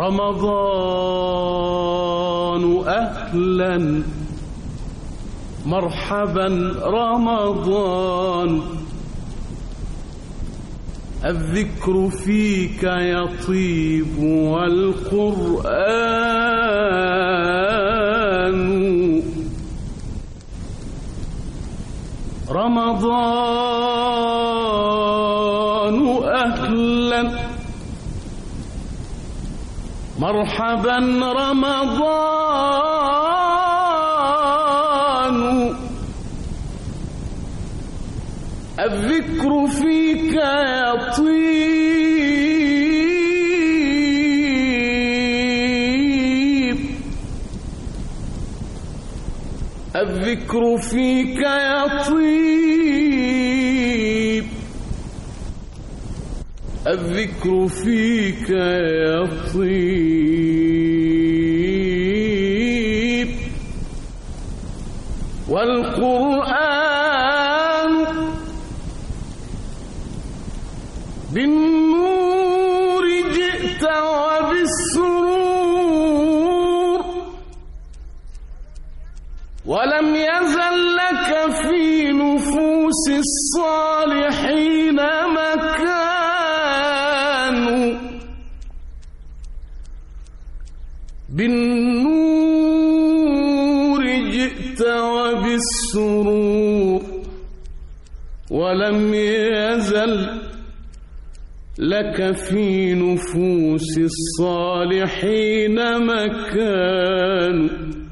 رمضان أهلا مرحبا رمضان الذكر فيك يطيب والقرآن رمضان أهلا مرحبا رمضان الذكر فيك يطيب الذكر فيك يطيب الذكر فيك يطيب والقرآن بالنور جئت وبالسرور ولم يزل لك في نفوس الصالحين مكان بالنور جئت وبالسرور ولم يزل لك في نفوس الصالحين مكان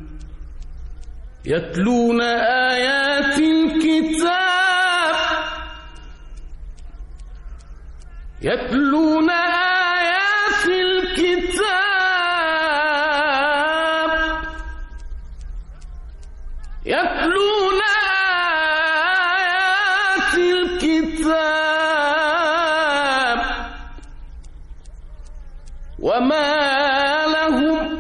يتلون آيات الكتاب يتلون آيات الكتاب يتلون آيات الكتاب وما لهم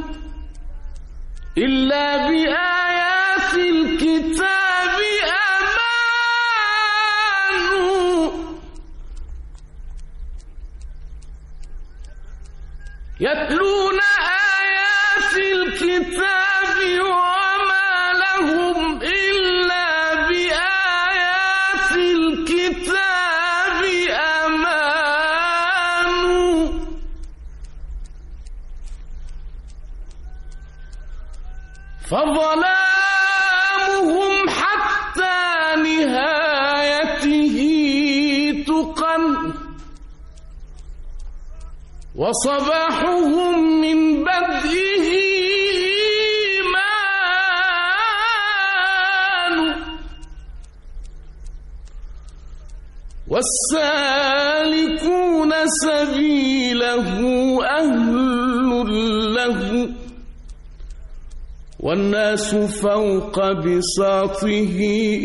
إلا بآيات الكتاب أمان يتلون آيات الكتاب وما لهم إلا بآيات الكتاب أمان فظلامهم حتى نهايته تقن وصباحهم من بدئه إيمان والسالكون سبيله أهل له والناس فوق بساطه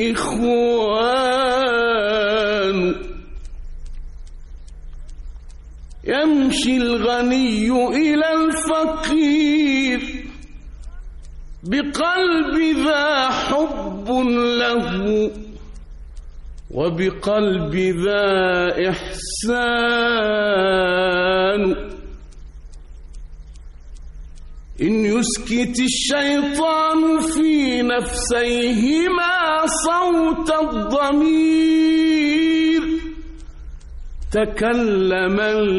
إخوان يمشي الغني إلى الفقير بقلب ذا حب له وبقلب ذا إحسان إن يسكت الشيطان في نفسيهما صوت الضمير تكلم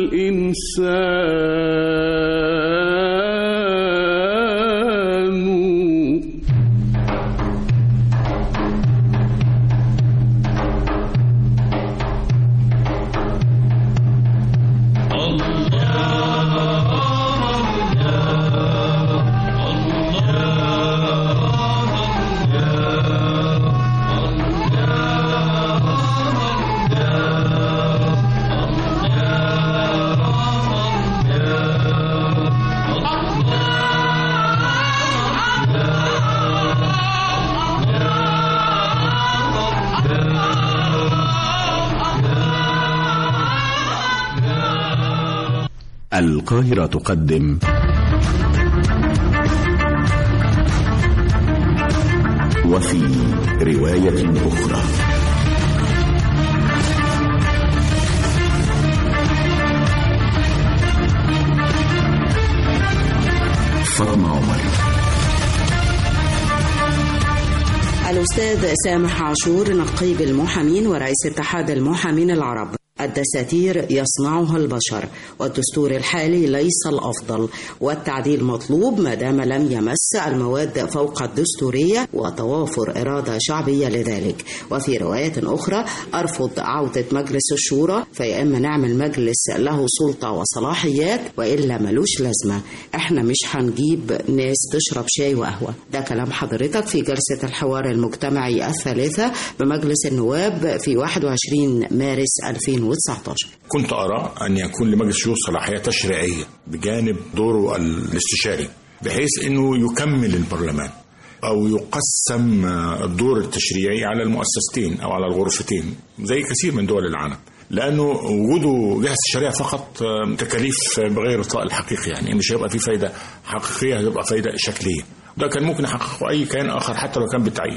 الإنسان القاهرة تقدم وفي رواية أخرى فاطمة عمر الأستاذ سامح عاشور نقيب المحامين ورئيس اتحاد المحامين العرب الدساتير يصنعها البشر والدستور الحالي ليس الأفضل والتعديل مطلوب ما دام لم يمس المواد فوق الدستورية وتوافر إرادة شعبية لذلك وفي رواية أخرى أرفض عودة مجلس الشورى فيا إما نعمل مجلس له سلطة وصلاحيات وإلا ملوش لازمة إحنا مش هنجيب ناس تشرب شاي وقهوة ده كلام حضرتك في جلسة الحوار المجتمعي الثالثة بمجلس النواب في 21 مارس 2019 كنت أرى أن يكون لمجلس الشيوخ صلاحية تشريعية بجانب دوره الاستشاري بحيث أنه يكمل البرلمان أو يقسم الدور التشريعي على المؤسستين أو على الغرفتين زي كثير من دول العالم لأنه وجوده جهة استشارية فقط تكاليف بغير طاق الحقيقي يعني مش هيبقى في فايدة حقيقية هتبقى فايدة شكلية ده كان ممكن يحققه أي كيان آخر حتى لو كان بالتعيين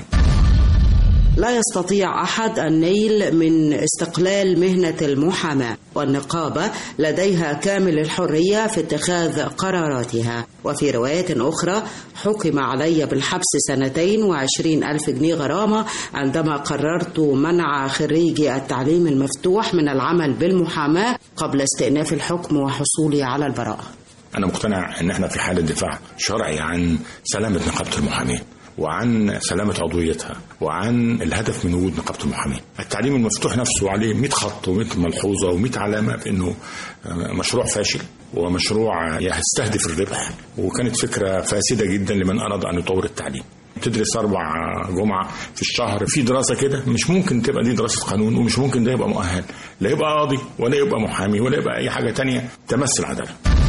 لا يستطيع احد النيل من استقلال مهنه المحاماه والنقابه لديها كامل الحريه في اتخاذ قراراتها وفي روايه اخرى حكم علي بالحبس سنتين وعشرين ألف جنيه غرامة عندما قررت منع خريجي التعليم المفتوح من العمل بالمحاماة قبل استئناف الحكم وحصولي على البراءة أنا مقتنع أن احنا في حالة دفاع شرعي عن سلامة نقابة المحامين وعن سلامة عضويتها وعن الهدف من وجود نقابة المحامين التعليم المفتوح نفسه عليه 100 خط و100 ملحوظة و100 علامة بأنه مشروع فاشل ومشروع يستهدف الربح وكانت فكرة فاسدة جدا لمن أراد أن يطور التعليم تدرس أربع جمعة في الشهر في دراسة كده مش ممكن تبقى دي دراسة قانون ومش ممكن ده يبقى مؤهل لا يبقى قاضي ولا يبقى محامي ولا يبقى أي حاجة تانية تمس العدالة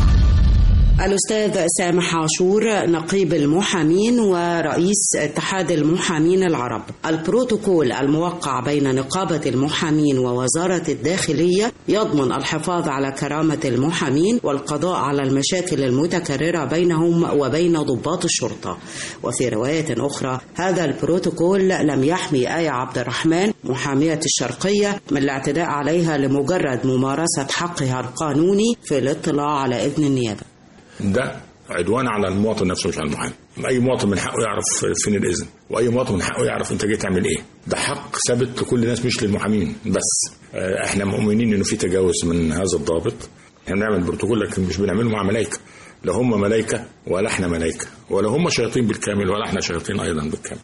الأستاذ سامح عاشور نقيب المحامين ورئيس اتحاد المحامين العرب البروتوكول الموقع بين نقابة المحامين ووزارة الداخلية يضمن الحفاظ على كرامة المحامين والقضاء على المشاكل المتكررة بينهم وبين ضباط الشرطة وفي رواية أخرى هذا البروتوكول لم يحمي آية عبد الرحمن محامية الشرقية من الاعتداء عليها لمجرد ممارسة حقها القانوني في الاطلاع على إذن النيابة ده عدوان على المواطن نفسه مش على المحامي اي مواطن من حقه يعرف فين الاذن واي مواطن من حقه يعرف انت جاي تعمل ايه ده حق ثابت لكل الناس مش للمحامين بس احنا مؤمنين انه في تجاوز من هذا الضابط احنا بنعمل بروتوكول لكن مش بنعمله مع ملائكه لا هم ملائكه ولا احنا ملائكه ولا هم شياطين بالكامل ولا احنا شياطين ايضا بالكامل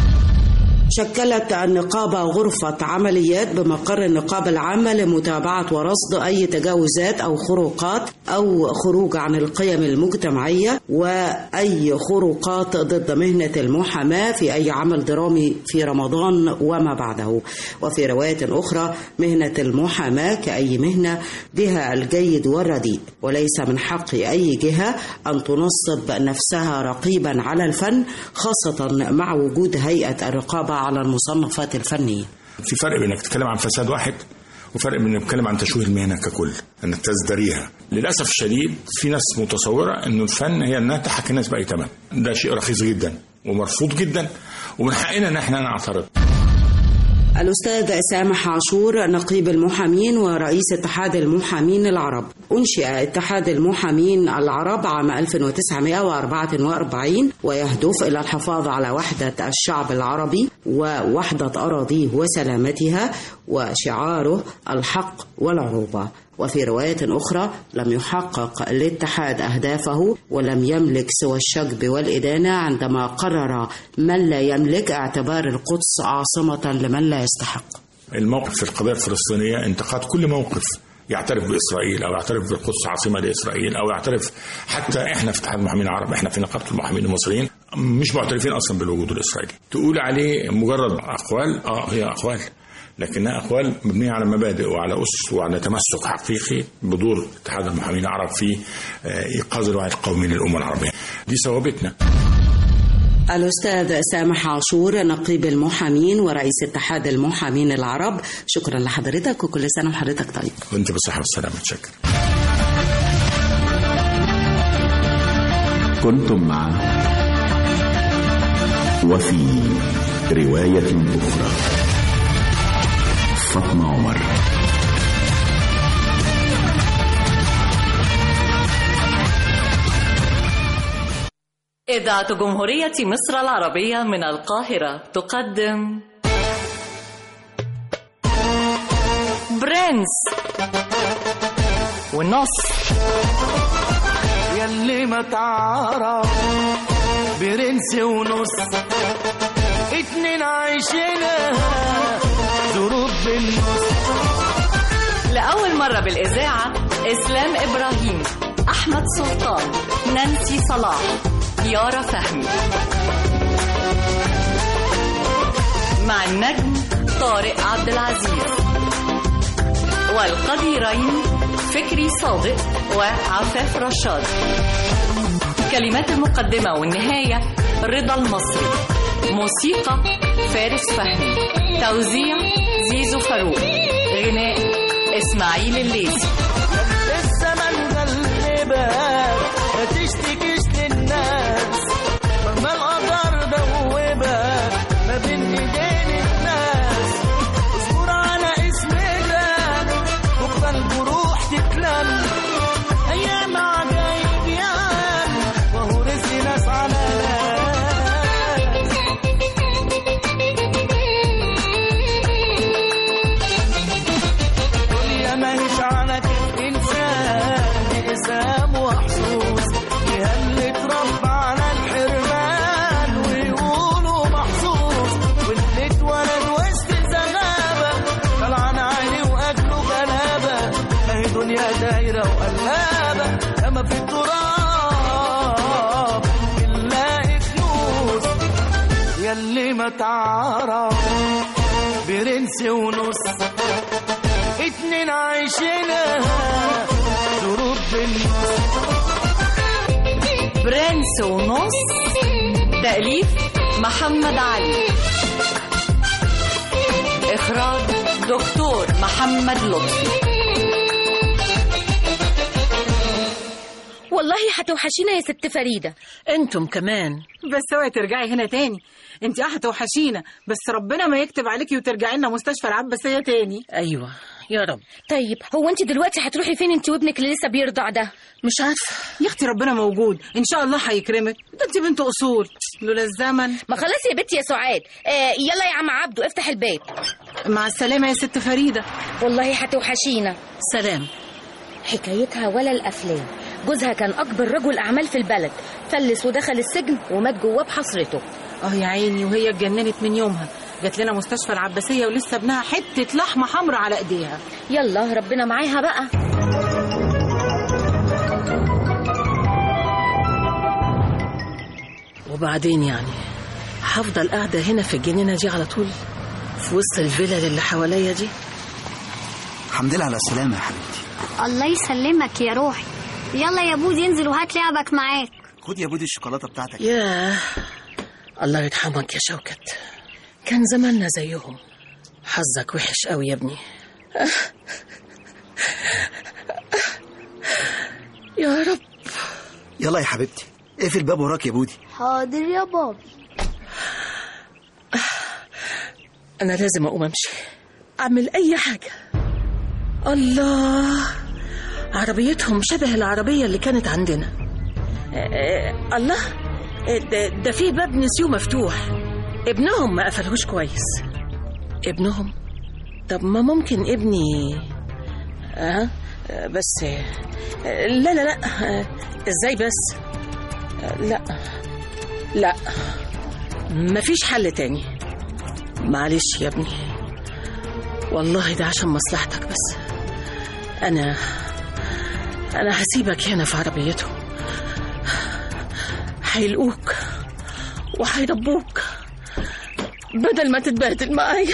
شكلت النقابة غرفة عمليات بمقر النقابة العامة لمتابعة ورصد أي تجاوزات أو خروقات أو خروج عن القيم المجتمعية وأي خروقات ضد مهنة المحاماة في أي عمل درامي في رمضان وما بعده وفي رواية أخرى مهنة المحاماة كأي مهنة بها الجيد والرديء وليس من حق أي جهة أن تنصب نفسها رقيبا على الفن خاصة مع وجود هيئة الرقابة على المصنفات الفنية في فرق بينك تتكلم عن فساد واحد وفرق بين نتكلم عن تشويه المهنه ككل انك تزدريها للاسف الشديد في ناس متصوره انه الفن هي انها تحكي الناس باي ثمن ده شيء رخيص جدا ومرفوض جدا ومن حقنا ان احنا نعترض الأستاذ سامح عاشور نقيب المحامين ورئيس اتحاد المحامين العرب أنشئ اتحاد المحامين العرب عام 1944 ويهدف إلى الحفاظ على وحدة الشعب العربي ووحدة أراضيه وسلامتها وشعاره الحق والعروبة وفي رواية أخرى لم يحقق الاتحاد أهدافه ولم يملك سوى الشجب والإدانة عندما قرر من لا يملك اعتبار القدس عاصمة لمن لا يستحق الموقف في القضيه الفلسطينيه انتقاد كل موقف يعترف باسرائيل او يعترف بالقدس عاصمه لاسرائيل او يعترف حتى احنا في اتحاد المحامين العرب احنا في نقابه المحامين المصريين مش معترفين اصلا بالوجود الاسرائيلي تقول عليه مجرد اقوال اه هي اقوال لكنها اقوال مبنيه على مبادئ وعلى اسس وعلى تمسك حقيقي بدور اتحاد المحامين العرب في ايقاظ الوعي القومي للامه العربيه دي ثوابتنا الأستاذ سامح عاشور نقيب المحامين ورئيس اتحاد المحامين العرب شكرا لحضرتك وكل سنة وحضرتك طيب وانت بالصحه والسلامه شكرا كنتم مع وفي رواية أخرى فاطمة عمر إذاعة جمهورية مصر العربية من القاهرة تقدم برنس والنص يلي ما تعرف برنس ونص اتنين عايشينها ظروف بالنص لأول مرة بالإذاعة إسلام إبراهيم أحمد سلطان نانسي صلاح يارا فهمي مع النجم طارق عبد العزيز والقديرين فكري صادق وعفاف رشاد كلمات المقدمة والنهاية رضا المصري موسيقى فارس فهمي توزيع زيزو فاروق غناء إسماعيل الليثي الزمن غلبك ما تشتكيش للناس مهما القدر دوبك ما بين ايدين الناس اصبر على اسمك بكره الجروح تتلم ايام عجايب يان وهو رزق ناس على ناس الدنيا ما هيش على كيف انسان دي اسام وحظوظ فيها اللي اتربى على الحرمان ويقولوا محظوظ واللي اتولد وسط زغابه طلعان عيني واكله غلابه ما هي دنيا دايره وقلابه لما في التراب بنلاقي فلوس يلي ما تعرف برنس ونص اتنين عايشينها ظروف بالنص برنس ونص تأليف محمد علي إخراج دكتور محمد لطفي والله هتوحشينا يا ست فريدة انتم كمان بس اوعي ترجعي هنا تاني انت اه هتوحشينا بس ربنا ما يكتب عليكي وترجعي لنا مستشفى العباسيه تاني ايوه يا رب طيب هو انت دلوقتي هتروحي فين انت وابنك اللي لسه بيرضع ده مش عارفه يا اختي ربنا موجود ان شاء الله هيكرمك ده انت بنت اصول لولا الزمن ما خلاص يا بنتي يا سعاد آه يلا يا عم عبده افتح الباب مع السلامه يا ست فريده والله هتوحشينا سلام حكايتها ولا الافلام جوزها كان اكبر رجل اعمال في البلد فلس ودخل السجن ومات جواه بحسرته اه يا عيني وهي اتجننت من يومها جات لنا مستشفى العباسيه ولسه ابنها حته لحمه حمراء على ايديها يلا ربنا معاها بقى وبعدين يعني هفضل قاعده هنا في الجنينه دي على طول في وسط الفلل اللي حواليا دي الحمد لله على السلامة يا حبيبتي الله يسلمك يا روحي يلا يا بودي انزل وهات لعبك معاك خد يا بودي الشوكولاتة بتاعتك ياه الله يرحمك يا شوكت كان زماننا زيهم حظك وحش قوي يا ابني يا رب يلا يا حبيبتي اقفل الباب وراك يا بودي حاضر يا بابي أنا لازم أقوم أمشي أعمل أي حاجة الله عربيتهم شبه العربية اللي كانت عندنا آه، الله آه، ده, ده في باب نسيوه مفتوح ابنهم ما قفلهوش كويس ابنهم طب ما ممكن ابني أه آه، بس آه، لا لا لا آه، ازاي بس آه، لا لا مفيش حل تاني معلش يا ابني والله ده عشان مصلحتك بس انا انا هسيبك هنا في عربيتهم هيلقوك وهيربوك بدل ما تتبهدل معايا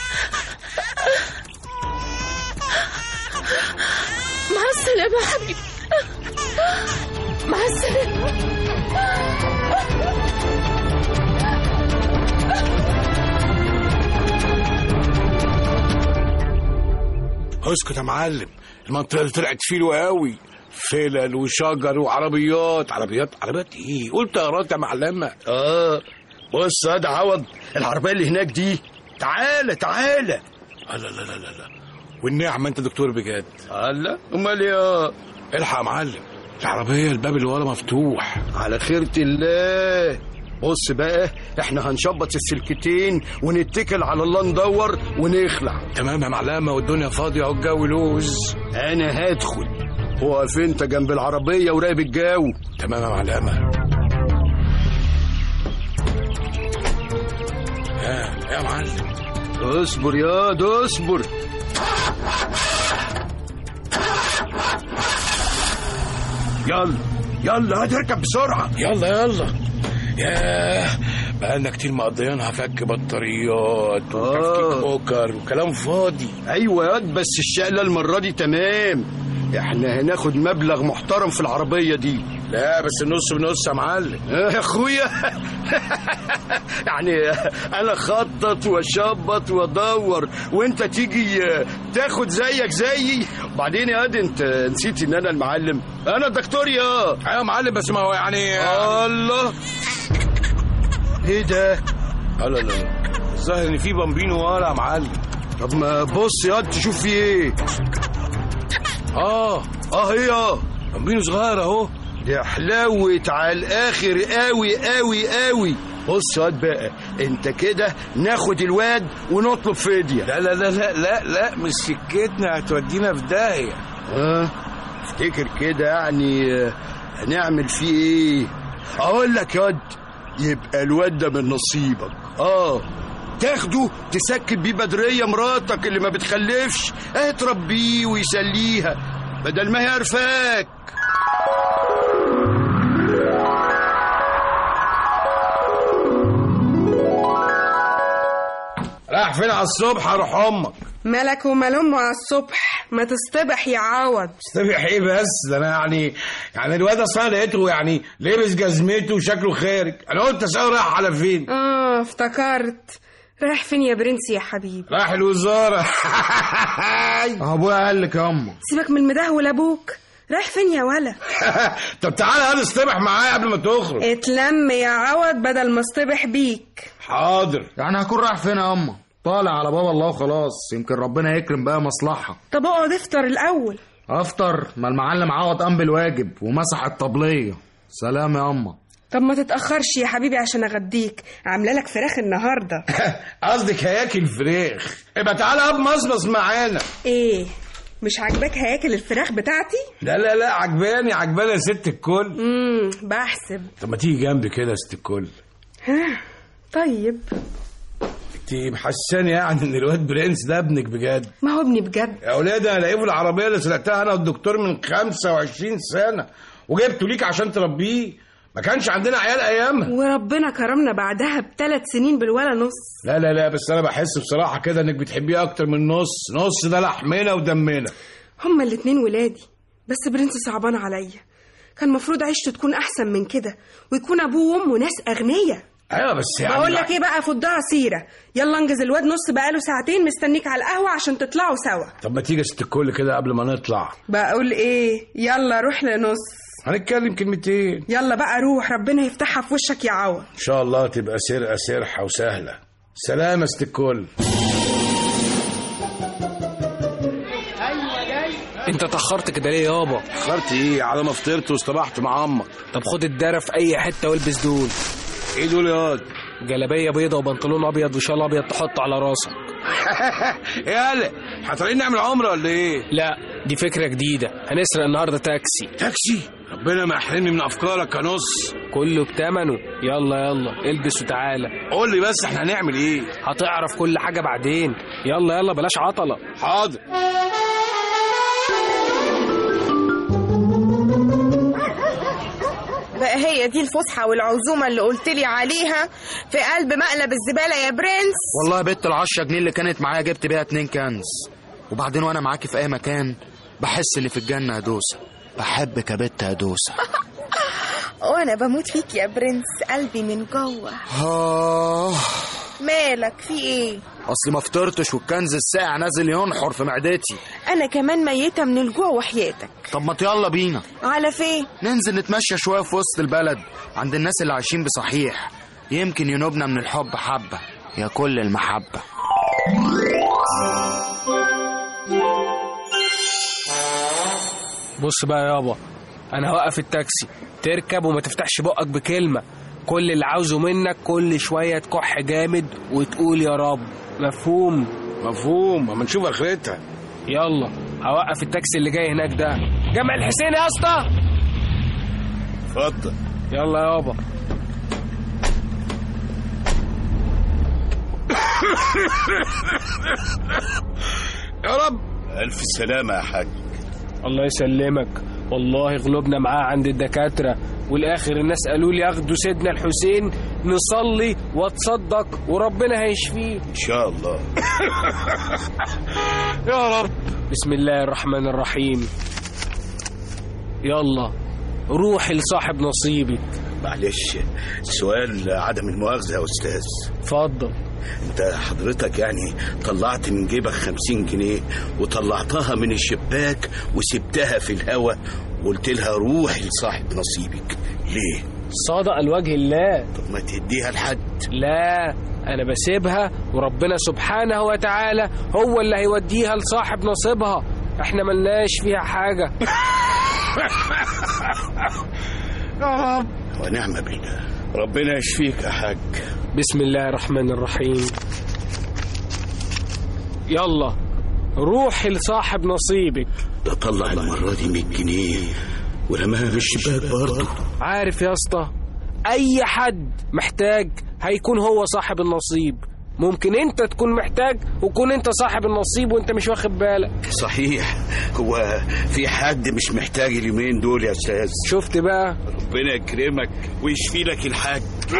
مع السلامة يا حبيبي مع السلامة اسكت يا معلم المنطقه دي طلعت فيلو قوي فلل وشجر وعربيات عربيات عربيات ايه قلت طيارات يا معلمه اه بص يا ده عوض العربيه اللي هناك دي تعالى تعالى لا لا لا لا لا والنعمه انت دكتور بجد الله امال ايه الحق يا معلم العربيه الباب اللي ورا مفتوح على خيرة الله بص بقى احنا هنشبط السلكتين ونتكل على الله ندور ونخلع تمام يا معلمه والدنيا فاضيه والجو لوز انا هدخل واقف انت جنب العربيه وراقب الجو تمام يا معلمه ها يا معلم اصبر ياض اصبر يلا يلا هات اركب بسرعه يلا يلا ياه بقالنا كتير مقضيينها فك بطاريات وتفكيك اوكر وكلام فاضي ايوه ياض بس الشقله المره دي تمام احنا هناخد مبلغ محترم في العربيه دي لا بس نص بنص يا معلم يا اخويا يعني انا خطط واشبط وادور وانت تيجي تاخد زيك زيي وبعدين يا واد انت نسيت ان انا المعلم انا الدكتور يا ايوه يا معلم بس ما هو يعني الله ايه ده لا لا لا الظاهر ان في بامبينو ورا يا معلم طب ما بص يا واد تشوف في ايه اه اه هي بامبينو صغير اهو دي حلاوت على الاخر قوي قوي قوي بص يا واد بقى انت كده ناخد الواد ونطلب فديه لا لا لا لا لا لا مش سكتنا هتودينا في داهيه اه افتكر كده يعني آه، هنعمل فيه ايه اقول لك يا واد يبقى الواد ده من نصيبك اه تاخده تسكت بيه بدريه مراتك اللي ما بتخلفش اه تربيه ويسليها بدل ما هي عارفاك رايح فين على الصبح هروح امك مالك ومال امه على الصبح ما تصطبح يا عوض استبيح ايه بس ده انا يعني يعني الواد اصلا لقيته يعني لابس جزمته وشكله خارج انا قلت اساله رايح على فين اه افتكرت رايح فين يا برنس يا حبيبي رايح الوزاره ابويا قال لك يا امه سيبك من المدهول ابوك رايح فين يا ولا طب تعالى هات اصطبح معايا قبل ما تخرج اتلم يا عوض بدل ما اصطبح بيك حاضر يعني هكون رايح فين يا امه طالع على باب الله وخلاص يمكن ربنا يكرم بقى مصلحه طب اقعد افطر الاول افطر ما المعلم عوض قام بالواجب ومسح الطبليه سلام يا امه طب ما تتاخرش يا حبيبي عشان اغديك عامله لك فراخ النهارده قصدك هياكل فراخ يبقى تعالى هات مصمص معانا ايه مش عاجباك هياكل الفراخ بتاعتي لا لا لا عجباني عجباني يا ست الكل امم بحسب طب ما تيجي جنبي كده يا ست الكل ها طيب انت محساني يعني ان الواد برنس ده ابنك بجد ما هو ابني بجد يا اولاد انا لاقيه في العربيه اللي سرقتها انا والدكتور من 25 سنه وجبته ليك عشان تربيه ما كانش عندنا عيال ايامها وربنا كرمنا بعدها بثلاث سنين بالولا نص لا لا لا بس انا بحس بصراحه كده انك بتحبيه اكتر من نص نص ده لحمنا ودمنا هما الاتنين ولادي بس برنس صعبان عليا كان مفروض عيشته تكون احسن من كده ويكون ابوه وامه ناس اغنياء ايوه بس يعني بقول لك ايه بقى فضها سيره يلا انجز الواد نص بقاله ساعتين مستنيك على القهوه عشان تطلعوا سوا طب ما تيجي يا ست الكل كده قبل ما نطلع بقول ايه يلا روح لنص هنتكلم كلمتين يلا بقى روح ربنا يفتحها في وشك يا عوض ان شاء الله تبقى سرقه سرحه وسهله سلام يا ست الكل انت اتاخرت كده ليه يابا اخرت ايه على ما فطرت واصطبحت مع امك طب خد الدرة في اي حته والبس دول ايه دول ياض جلابيه بيضه وبنطلون ابيض وشال ابيض تحطه على راسك ايه هلا احنا طالعين نعمل عمره ولا ايه لا دي فكره جديده هنسرق النهارده تاكسي تاكسي ربنا ما يحرمني من افكارك يا نص كله بتمنه يلا يلا البس وتعالى قول لي بس احنا هنعمل ايه هتعرف كل حاجه بعدين يلا يلا بلاش عطله حاضر بقى هي دي الفسحة والعزومة اللي قلت لي عليها في قلب مقلب الزبالة يا برنس والله يا بت العشرة جنيه اللي كانت معايا جبت بيها اتنين كنز وبعدين وانا معاكي في اي مكان بحس اللي في الجنة يا دوسة بحبك يا بت يا دوسة وانا بموت فيك يا برنس قلبي من جوه آه مالك في ايه اصلي ما فطرتش والكنز الساقع نازل ينحر في معدتي انا كمان ميتة من الجوع وحياتك طب ما يلا بينا على فين ننزل نتمشى شوية في وسط البلد عند الناس اللي عايشين بصحيح يمكن ينوبنا من الحب حبة يا كل المحبة بص بقى يابا انا هوقف التاكسي تركب وما تفتحش بقك بكلمه كل اللي عاوزه منك كل شويه تكح جامد وتقول يا رب مفهوم مفهوم اما نشوف اخرتها يلا هوقف التاكسي اللي جاي هناك ده جامع الحسين يا اسطى اتفضل يلا يابا يا رب الف سلامه يا حاج الله يسلمك والله غلوبنا معاه عند الدكاترة والآخر الناس قالوا لي اخدوا سيدنا الحسين نصلي واتصدق وربنا هيشفيه ان شاء الله يا رب بسم الله الرحمن الرحيم يلا روح لصاحب نصيبك معلش سؤال عدم المؤاخذه يا استاذ اتفضل انت حضرتك يعني طلعت من جيبك خمسين جنيه وطلعتها من الشباك وسبتها في الهوا وقلت لها روح لصاحب نصيبك ليه صادق الوجه الله طب ما تديها لحد لا انا بسيبها وربنا سبحانه وتعالى هو اللي هيوديها لصاحب نصيبها احنا ملناش فيها حاجة يا رب ونعم بالله ربنا يشفيك يا حاج بسم الله الرحمن الرحيم يلا روح لصاحب نصيبك ده طلع المرة دي 100 جنيه ورماها من الشباك برضه عارف يا اسطى اي حد محتاج هيكون هو صاحب النصيب ممكن انت تكون محتاج وكون انت صاحب النصيب وانت مش واخد بالك صحيح هو في حد مش محتاج اليومين دول يا استاذ شفت بقى ربنا يكرمك ويشفي لك الحاج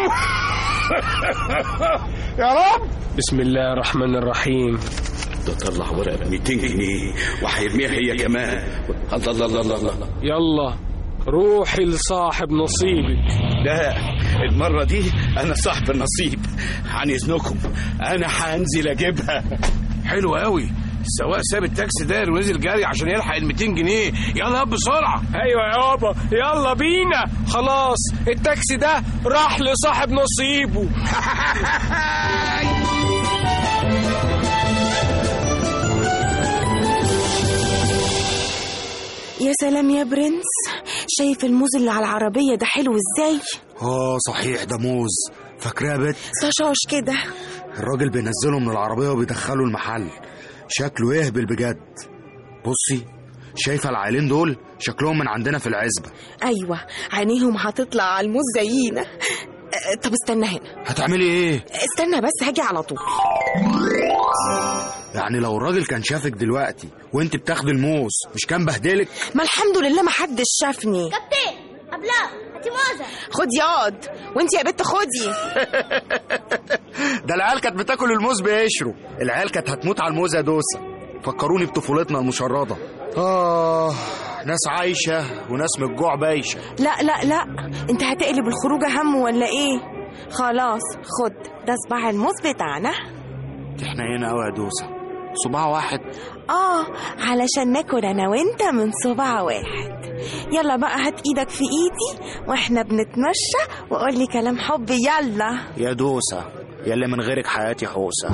يا رب بسم الله الرحمن الرحيم ده طلع ورقه ب 200 جنيه وهيرميها هي كمان الله الله الله الله, الله. يلا روحي لصاحب نصيبك لا المرة دي أنا صاحب النصيب عن إذنكم أنا هنزل أجيبها حلو قوي السواق ساب التاكسي داير ونزل جري عشان يلحق ال 200 جنيه يلا بسرعة ايوه يابا يلا بينا خلاص التاكسي ده راح لصاحب نصيبه يا سلام يا برنس شايف الموز اللي على العربية ده حلو ازاي اه صحيح ده موز فاكراه يا بت صشاش كده الراجل بينزله من العربية وبيدخله المحل شكله يهبل بجد بصي شايفة العيلين دول شكلهم من عندنا في العزبة ايوه عينيهم هتطلع على الموز زينا أه، طب استنى هنا هتعملي ايه؟ استنى بس هاجي على طول يعني لو الراجل كان شافك دلوقتي وانت بتاخدي الموز مش كان بهدلك؟ ما الحمد لله ما حدش شافني كابتن قبلها هاتي موزة خد ياض وانت يا بت خدي ده العيال كانت بتاكل الموز بقشره العيال كانت هتموت على الموز يا دوسة فكروني بطفولتنا المشردة آه ناس عايشة وناس من الجوع بايشة لا لا لا انت هتقلب الخروجه هم ولا ايه خلاص خد ده صباع الموز بتاعنا احنا هنا قوي يا دوسة صباع واحد اه علشان ناكل انا وانت من صباع واحد يلا بقى هات ايدك في ايدي واحنا بنتمشى وقول لي كلام حب يلا يا دوسة يلي من غيرك حياتي حوسة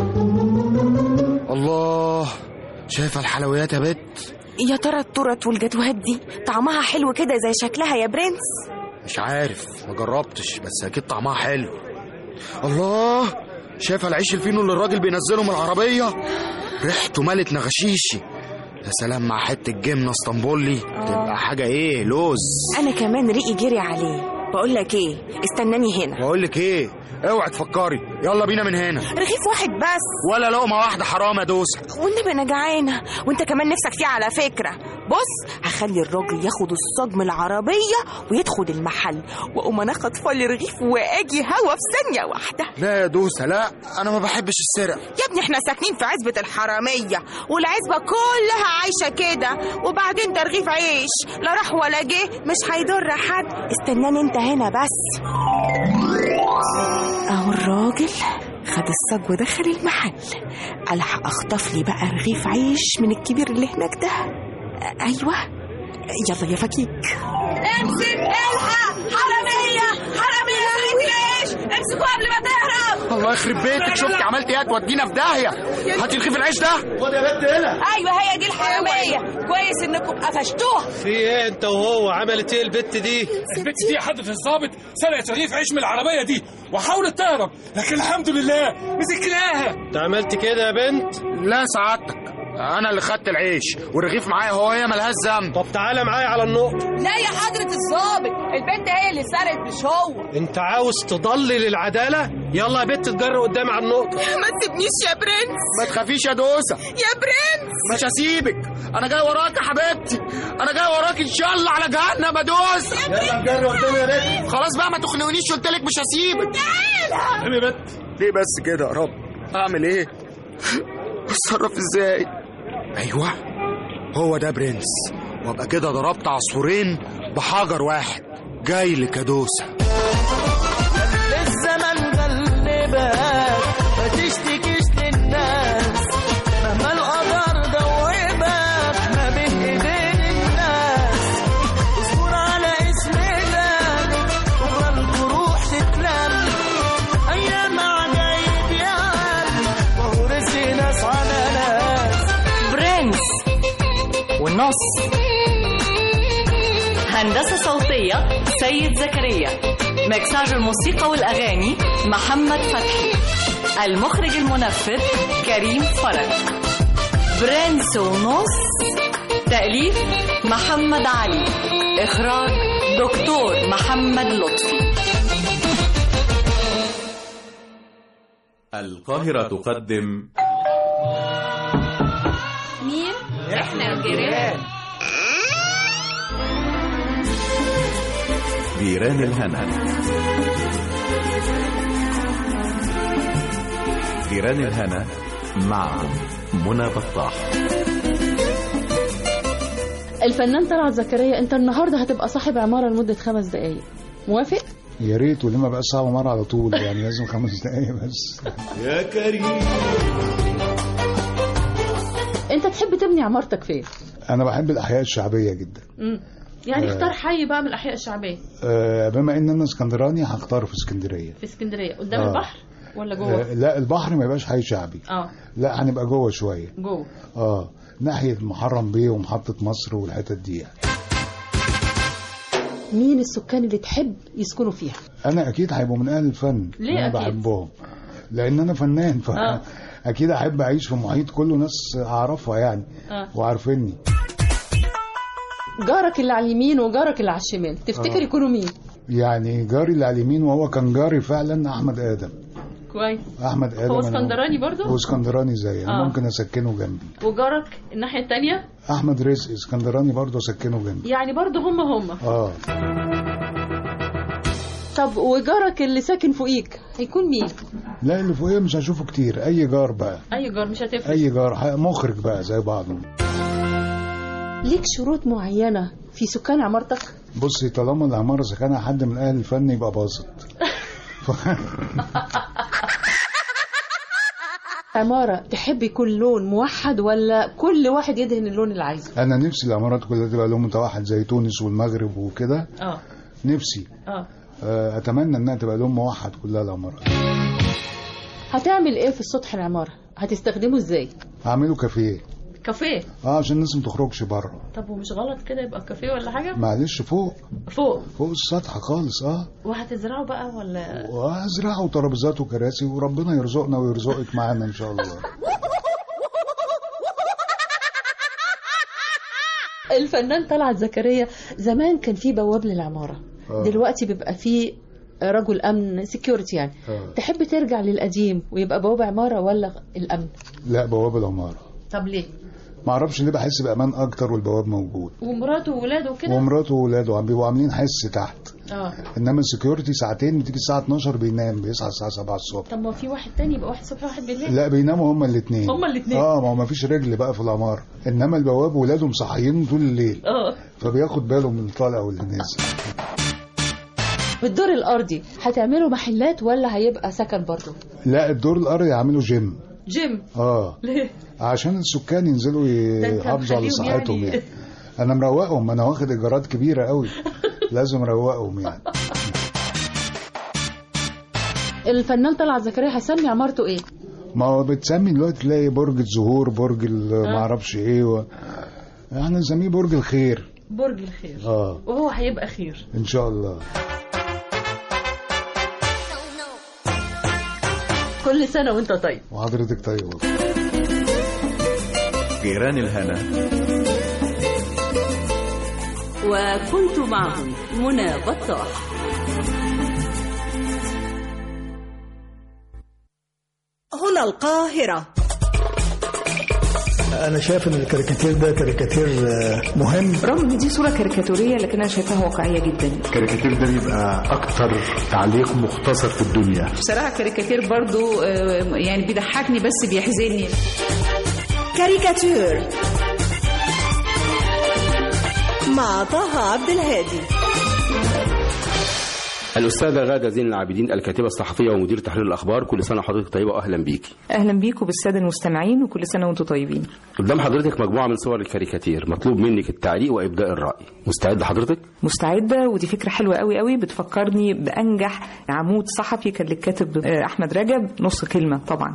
الله شايفة الحلويات يا بت يا ترى التورت والجاتوهات دي طعمها حلو كده زي شكلها يا برنس مش عارف ما جربتش بس اكيد طعمها حلو الله شايفة العيش الفينو اللي الراجل بينزله من العربية ريحته مالت نغشيشي يا سلام مع حتة جبنة اسطنبولي تبقى حاجة ايه لوز انا كمان ريقي جري عليه بقول لك ايه استناني هنا بقول لك ايه اوعي تفكري يلا بينا من هنا رغيف واحد بس ولا لقمة واحدة حرام يا دوسة والنبي انا جعانه وانت كمان نفسك فيه على فكره بص هخلي الراجل ياخد الصاج من العربيه ويدخل المحل واقوم انا خاطفه لي رغيف واجي هوا في ثانيه واحده لا يا دوسة لا انا ما بحبش السرقة يا ابني احنا ساكنين في عزبة الحرامية والعزبة كلها عايشة كده وبعدين ده رغيف عيش لا راح ولا جه مش هيضر حد استناني انت هنا بس اهو الراجل خد الصاج ودخل المحل الحق اخطف لي بقى رغيف عيش من الكبير اللي هناك ده أ- ايوه يلا يا فكيك امسك الحق حرامية حرامية عيش امسكوه قبل ما تهرب الله يخرب بيتك شفتي عملت ايه تودينا في داهيه هاتي رغيف العيش ده خد يا بنت هنا ايوه هي دي الحراميه كويس انكم قفشتوها في ايه انت وهو عملت ايه البت دي البت دي حضرة الظابط سرقت رغيف عيش من العربية دي وحاولت تهرب لكن الحمد لله مسكناها انت عملت كده يا بنت لا سعادتك انا اللي خدت العيش والرغيف معايا هو هي ملهاش ذنب طب تعالى معايا على النقطه لا يا حضره الظابط البنت هي اللي سرقت مش هو انت عاوز تضلل العداله يلا يا بنت تجر قدامي على النقطه ما تسيبنيش يا برنس ما تخافيش يا دوسه يا برنس مش هسيبك انا جاي وراك يا حبيبتي انا جاي وراك ان شاء الله على جهنم يا دوسه يلا نجري قدامي يا بنت خلاص بقى ما تخنقونيش قلت لك مش هسيبك يا بنت ليه بس كده يا رب اعمل ايه اتصرف ازاي ايوه هو ده برنس وابقى كده ضربت عصفورين بحجر واحد جاي لك يا دوسه الزمن غلبك ما تشتكيش للناس مهما القدر دوبك ما بين ايدين الناس اصبر على اسم الله بكره الجروح تتلم ايام عجايب يا عم وهو رزق ناس على ناس برنس والنص هندسة صوتية سيد زكريا مكساج الموسيقى والأغاني محمد فتحي المخرج المنفذ كريم فرج برنس ونص تأليف محمد علي إخراج دكتور محمد لطفي القاهرة تقدم مين؟ احنا الجيران جيران الهنا جيران الهنا معكم منى بطاح الفنان طلعت زكريا انت النهارده هتبقى صاحب عماره لمده خمس دقائق موافق يا ريت وليه ما بقى صعب مرة على طول يعني لازم خمس دقايق بس يا كريم انت تحب تبني عمارتك فين انا بحب الاحياء الشعبيه جدا مم. يعني آه. اختار حي بقى من الاحياء الشعبيه آه، بما ان انا اسكندراني هختار في اسكندريه في اسكندريه قدام آه. البحر ولا آه، جوه لا البحر ما يبقاش حي شعبي اه لا هنبقى جوه شويه جوه اه ناحيه محرم بيه ومحطه مصر والحتت دي يعني. مين السكان اللي تحب يسكنوا فيها انا اكيد هيبقوا من اهل الفن ليه انا أكيد؟ بحبهم لان انا فنان ف آه. اكيد احب اعيش في محيط كله ناس اعرفها يعني آه. وعارفيني جارك اللي على اليمين وجارك اللي على الشمال تفتكر آه. يكونوا مين يعني جاري اللي على اليمين وهو كان جاري فعلا احمد ادم كويس احمد ادم هو أنا- اسكندراني برضو هو اسكندراني زي انا آه. ممكن اسكنه جنبي وجارك الناحيه التانية احمد رزق اسكندراني برضه اسكنه جنبي يعني برضو هم هم اه طب وجارك اللي ساكن فوقيك هيكون مين لا اللي فوقيه مش هشوفه كتير اي جار بقى اي جار مش هتفرق اي جار ح- مخرج بقى زي بعضه ليك شروط معينه في سكان عمارتك بصي طالما العماره سكنها حد من اهل الفن يبقى باظت عمارة تحب يكون لون موحد ولا كل واحد يدهن اللون اللي عايزه انا نفسي العمارات كلها تبقى لون متوحد زي تونس والمغرب وكده اه نفسي اه آه، اتمنى انها تبقى لون موحد كلها العمارات هتعمل ايه في السطح العمارة هتستخدمه ازاي هعمله كافيه كافيه اه عشان الناس ما تخرجش بره طب ومش غلط كده يبقى كافيه ولا حاجة معلش فوق فوق فوق السطح خالص اه وهتزرعه بقى ولا وازرعوا ترابيزات وكراسي وربنا يرزقنا ويرزقك معانا ان شاء الله الفنان طلعت زكريا زمان كان في بواب للعمارة آه. دلوقتي بيبقى في رجل امن سكيورتي يعني آه. تحب ترجع للقديم ويبقى بواب عمارة ولا الامن لا بواب العماره طب ليه ما اعرفش ليه بحس بامان اكتر والبواب موجود ومراته وولاده وكده ومراته وولاده عم بيبقوا عاملين حس تحت اه انما السكيورتي ساعتين بتيجي الساعه 12 بينام بيصحى الساعه 7 الصبح طب ما في واحد تاني يبقى واحد صبح واحد بالليل لا بيناموا هما الاثنين هما الاتنين. اه ما هو ما فيش رجل بقى في العماره انما البواب ولاده مصحيين طول الليل اه فبياخد باله من الطالع واللي نازل بالدور الارضي هتعملوا محلات ولا هيبقى سكن برضه لا الدور الارضي يعملوا جيم جيم اه ليه عشان السكان ينزلوا ده أنت يحافظوا على مخليهم صحتهم يعني- يعني. انا مروقهم انا واخد ايجارات كبيره قوي لازم اروقهم يعني الفنان طلعت زكريا هيسمي عمارته ايه ما هو بتسمي دلوقتي تلاقي برج الزهور برج ال- ما اعرفش ايه و... احنا نسميه برج الخير برج الخير اه وهو هيبقى خير ان شاء الله كل سنه وانت طيب وحضرتك طيبه جيران الهنا وكنت معهم منى بطاح هنا القاهرة انا شايف ان الكاريكاتير ده كاريكاتير آه، مهم رغم ان دي صوره كاريكاتوريه لكن انا شايفاها واقعيه جدا الكاريكاتير ده بيبقى اكتر تعليق مختصر في الدنيا بصراحة كاريكاتير برضو آه، يعني بيضحكني بس بيحزنني كاريكاتير مع طه عبد الهادي الأستاذة غادة زين العابدين الكاتبة الصحفية ومدير تحرير الأخبار كل سنة وحضرتك طيبة وأهلا بيكي اهلا بيكم بالساده المستمعين وكل سنه وانتم طيبين قدام حضرتك مجموعة من صور الكاريكاتير مطلوب منك التعليق وإبداء الرأي مستعد حضرتك؟ مستعده ودي فكره حلوه قوي قوي بتفكرني بانجح عمود صحفي كان للكاتب آه، احمد رجب نص كلمه طبعا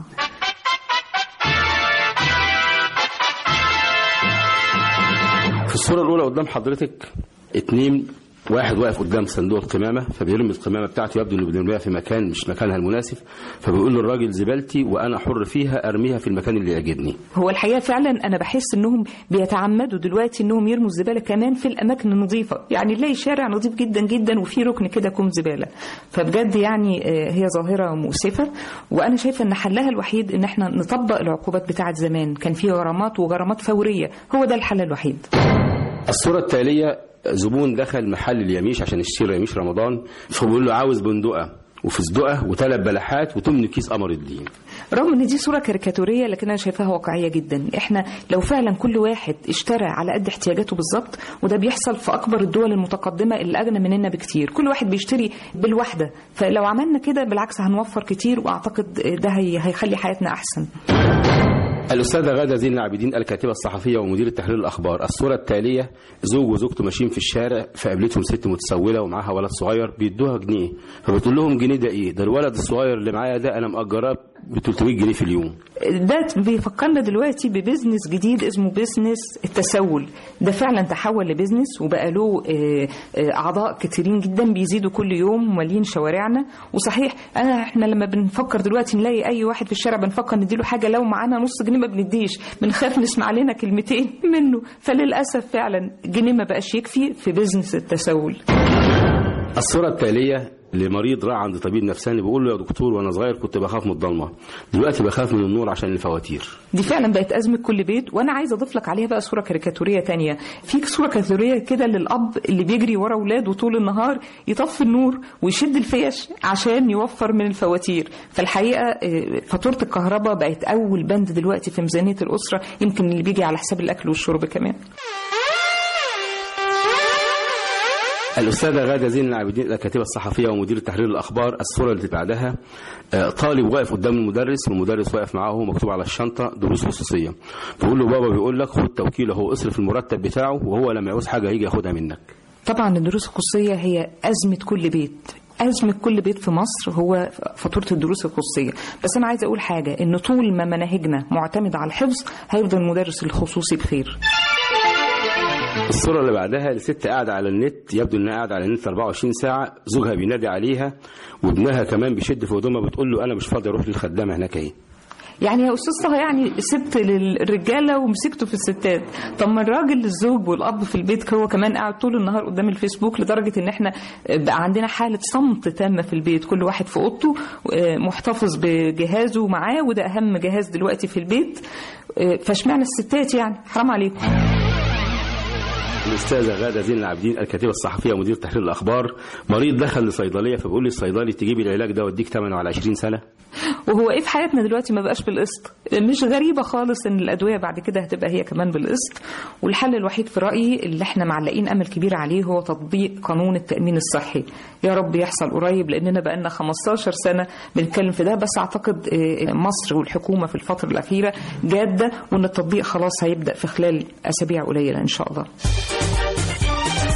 في الصورة الأولى قدام حضرتك اتنين واحد واقف قدام صندوق القمامة فبيرمي القمامة بتاعته يبدو انه بيرميها في مكان مش مكانها المناسب فبيقول للراجل زبالتي وأنا حر فيها أرميها في المكان اللي يعجبني هو الحقيقه فعلا انا بحس انهم بيتعمدوا دلوقتي انهم يرموا الزباله كمان في الاماكن النظيفه يعني نلاقي شارع نظيف جدا جدا وفي ركن كده كوم زباله فبجد يعني آه، هي ظاهره مؤسفه وانا شايفه ان حلها الوحيد ان احنا نطبق العقوبات بتاعه زمان كان في غرامات وغرامات فوريه هو ده الحل الوحيد الصورة التالية زبون دخل محل اليميش عشان يشتري يميش رمضان فبيقول له عاوز بندقة وفستقة وثلاث بلحات وتمن كيس قمر الدين رغم ان دي صوره كاريكاتوريه لكن انا شايفاها واقعيه جدا احنا لو فعلا كل واحد اشترى على قد احتياجاته بالظبط وده بيحصل في اكبر الدول المتقدمه اللي اغنى مننا بكتير كل واحد بيشتري بالواحده فلو عملنا كده بالعكس هنوفر كتير واعتقد ده هي هيخلي حياتنا احسن الأستاذة غادة زين العابدين الكاتبة الصحفية ومدير تحرير الأخبار الصورة التالية زوج وزوجته ماشيين في الشارع فقابلتهم ست متسولة ومعاها ولد صغير بيدوها جنيه فبتقول لهم جنيه ده إيه ده الولد الصغير اللي معايا ده أنا مأجراه ب 300 جنيه في اليوم ده بيفكرنا دلوقتي ببزنس جديد اسمه بزنس التسول ده فعلا تحول لبزنس وبقى له آه، آه، اعضاء كتيرين جدا بيزيدوا كل يوم مالين شوارعنا وصحيح انا احنا لما بنفكر دلوقتي نلاقي اي واحد في الشارع بنفكر نديله حاجه لو معانا نص جنيه ما بنديش بنخاف نسمع لنا كلمتين منه فللاسف فعلا جنيه ما بقاش يكفي في بزنس التسول الصورة التالية لمريض راح عند طبيب نفساني بيقول له يا دكتور وانا صغير كنت بخاف من الضلمه دلوقتي بخاف من النور عشان الفواتير دي فعلا بقت أزمة كل بيت وأنا عايزة أضيف لك عليها بقى صورة كاريكاتورية تانية في صورة كاريكاتورية كده للأب اللي بيجري ورا أولاده طول النهار يطفي النور ويشد الفيش عشان يوفر من الفواتير فالحقيقة آه، فاتورة الكهرباء بقت أول بند دلوقتي في ميزانية الأسرة يمكن اللي بيجي على حساب الأكل والشرب كمان الأستاذة غادة زين العابدين الكاتبة الصحفية ومدير تحرير الأخبار الصورة اللي بعدها آه، طالب واقف قدام المدرس والمدرس واقف معاه مكتوب على الشنطة دروس خصوصية بيقول له بابا بيقول لك خد توكيل اهو اصرف المرتب بتاعه وهو لما يعوز حاجة هيجي ياخدها منك طبعا الدروس الخصوصية هي أزمة كل بيت أزمة كل بيت في مصر هو فاتورة الدروس الخصوصية بس أنا عايزة أقول حاجة إن طول ما مناهجنا معتمدة على الحفظ هيفضل المدرس الخصوصي بخير الصورة اللي بعدها لست قاعدة على النت يبدو انها قاعدة على النت 24 ساعة زوجها بينادي عليها وابنها كمان بيشد في هدومها بتقول له انا مش فاضي اروح للخدامة هناك اهي يعني يا استاذ طه يعني سبت للرجاله ومسكته في الستات طب ما الراجل الزوج والاب في البيت هو كمان قاعد طول النهار قدام الفيسبوك لدرجه ان احنا بقى عندنا حاله صمت تامه في البيت كل واحد في اوضته آه، محتفظ بجهازه معاه وده اهم جهاز دلوقتي في البيت آه، فاشمعنى الستات يعني حرام عليكم الأستاذة غادة زين العابدين الكاتبة الصحفية ومدير تحرير الأخبار مريض دخل لصيدلية فبيقول لي الصيدلي تجيبي العلاج ده واديك ثمنه على 20 سنة وهو ايه في حياتنا دلوقتي ما بقاش بالقسط مش غريبه خالص ان الادويه بعد كده هتبقى هي كمان بالقسط والحل الوحيد في رايي اللي احنا معلقين امل كبير عليه هو تطبيق قانون التامين الصحي يا رب يحصل قريب لاننا بقالنا 15 سنه بنتكلم في ده بس اعتقد آه، مصر والحكومه في الفتره الاخيره جاده وان التطبيق خلاص هيبدا في خلال اسابيع قليله ان شاء الله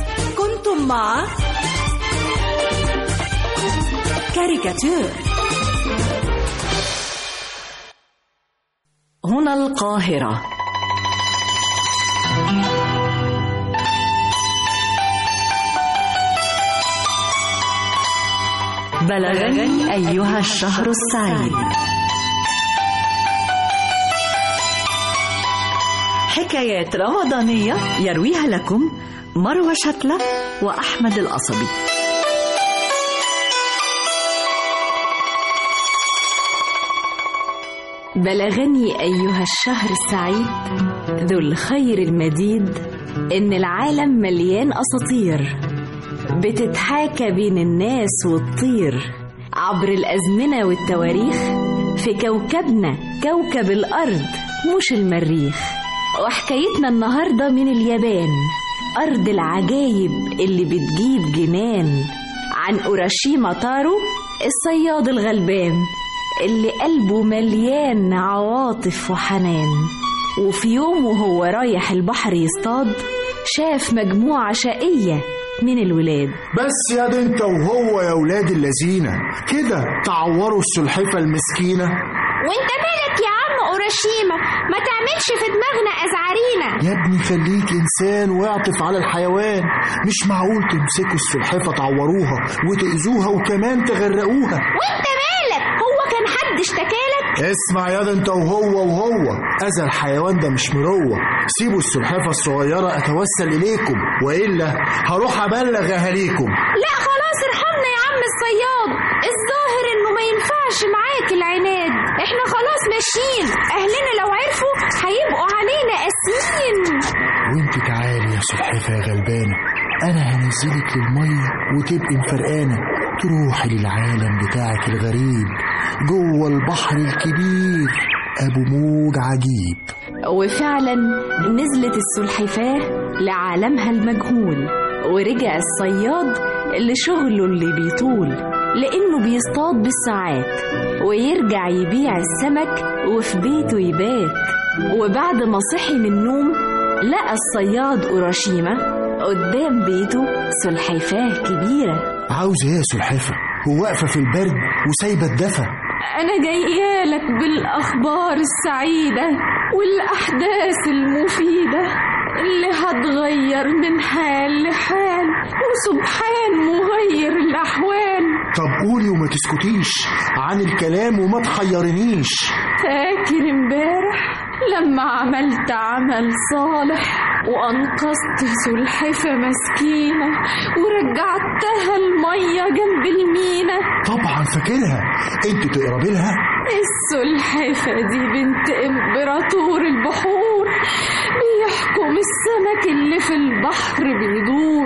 كنتم مع كاريكاتير هنا القاهرة بلغني أيها الشهر السعيد حكايات رمضانية يرويها لكم مروى شتلة وأحمد القصبي بلغني أيها الشهر السعيد ذو الخير المديد إن العالم مليان أساطير بتتحاكى بين الناس والطير عبر الأزمنة والتواريخ في كوكبنا كوكب الأرض مش المريخ وحكايتنا النهاردة من اليابان أرض العجايب اللي بتجيب جنان عن أوراشيما تارو الصياد الغلبان اللي قلبه مليان عواطف وحنان وفي يوم وهو رايح البحر يصطاد شاف مجموعة شقية من الولاد بس يا دي انت وهو يا ولاد اللذينة كده تعوروا السلحفة المسكينة وانت مالك يا عم اوراشيما ما تعملش في دماغنا ازعرينا يا ابني خليك انسان واعطف على الحيوان مش معقول تمسكوا السلحفة تعوروها وتأذوها وكمان تغرقوها وانت مالك هو كان حد اشتكالك اسمع يا ده انت وهو وهو اذى الحيوان ده مش مروه سيبوا السلحفة الصغيرة اتوسل اليكم والا هروح ابلغ اهاليكم لا خلاص ارحمنا يا عم الصياد الظاهر انه ما ينفعش معاك العناد احنا خلاص ماشيين اهلنا لو عرفوا هيبقوا علينا قاسيين وانت تعالي يا سلحفة يا غلبانة انا هنزلك للمية وتبقي مفرقانة تروحي للعالم بتاعك الغريب جوه البحر الكبير ابو موج عجيب وفعلا نزلت السلحفاة لعالمها المجهول ورجع الصياد لشغله اللي بيطول لأنه بيصطاد بالساعات ويرجع يبيع السمك وفي بيته يبات وبعد ما صحي من النوم لقى الصياد أوراشيما قدام بيته سلحفاة كبيرة عاوزة ايه يا سلحفة وواقفة في البرد وسايبة الدفا أنا جايالك بالأخبار السعيدة والأحداث المفيدة اللي هتغير من حال لحال وسبحان مغير الأحوال طب قولي وما تسكتيش عن الكلام وما تحيرنيش فاكر امبارح لما عملت عمل صالح وأنقذت سلحفة مسكينة ورجعتها المية جنب المينا طبعا فاكرها انت تقربي لها السلحفة دي بنت إمبراطور البحور بيحكم السمك اللي في البحر بيدور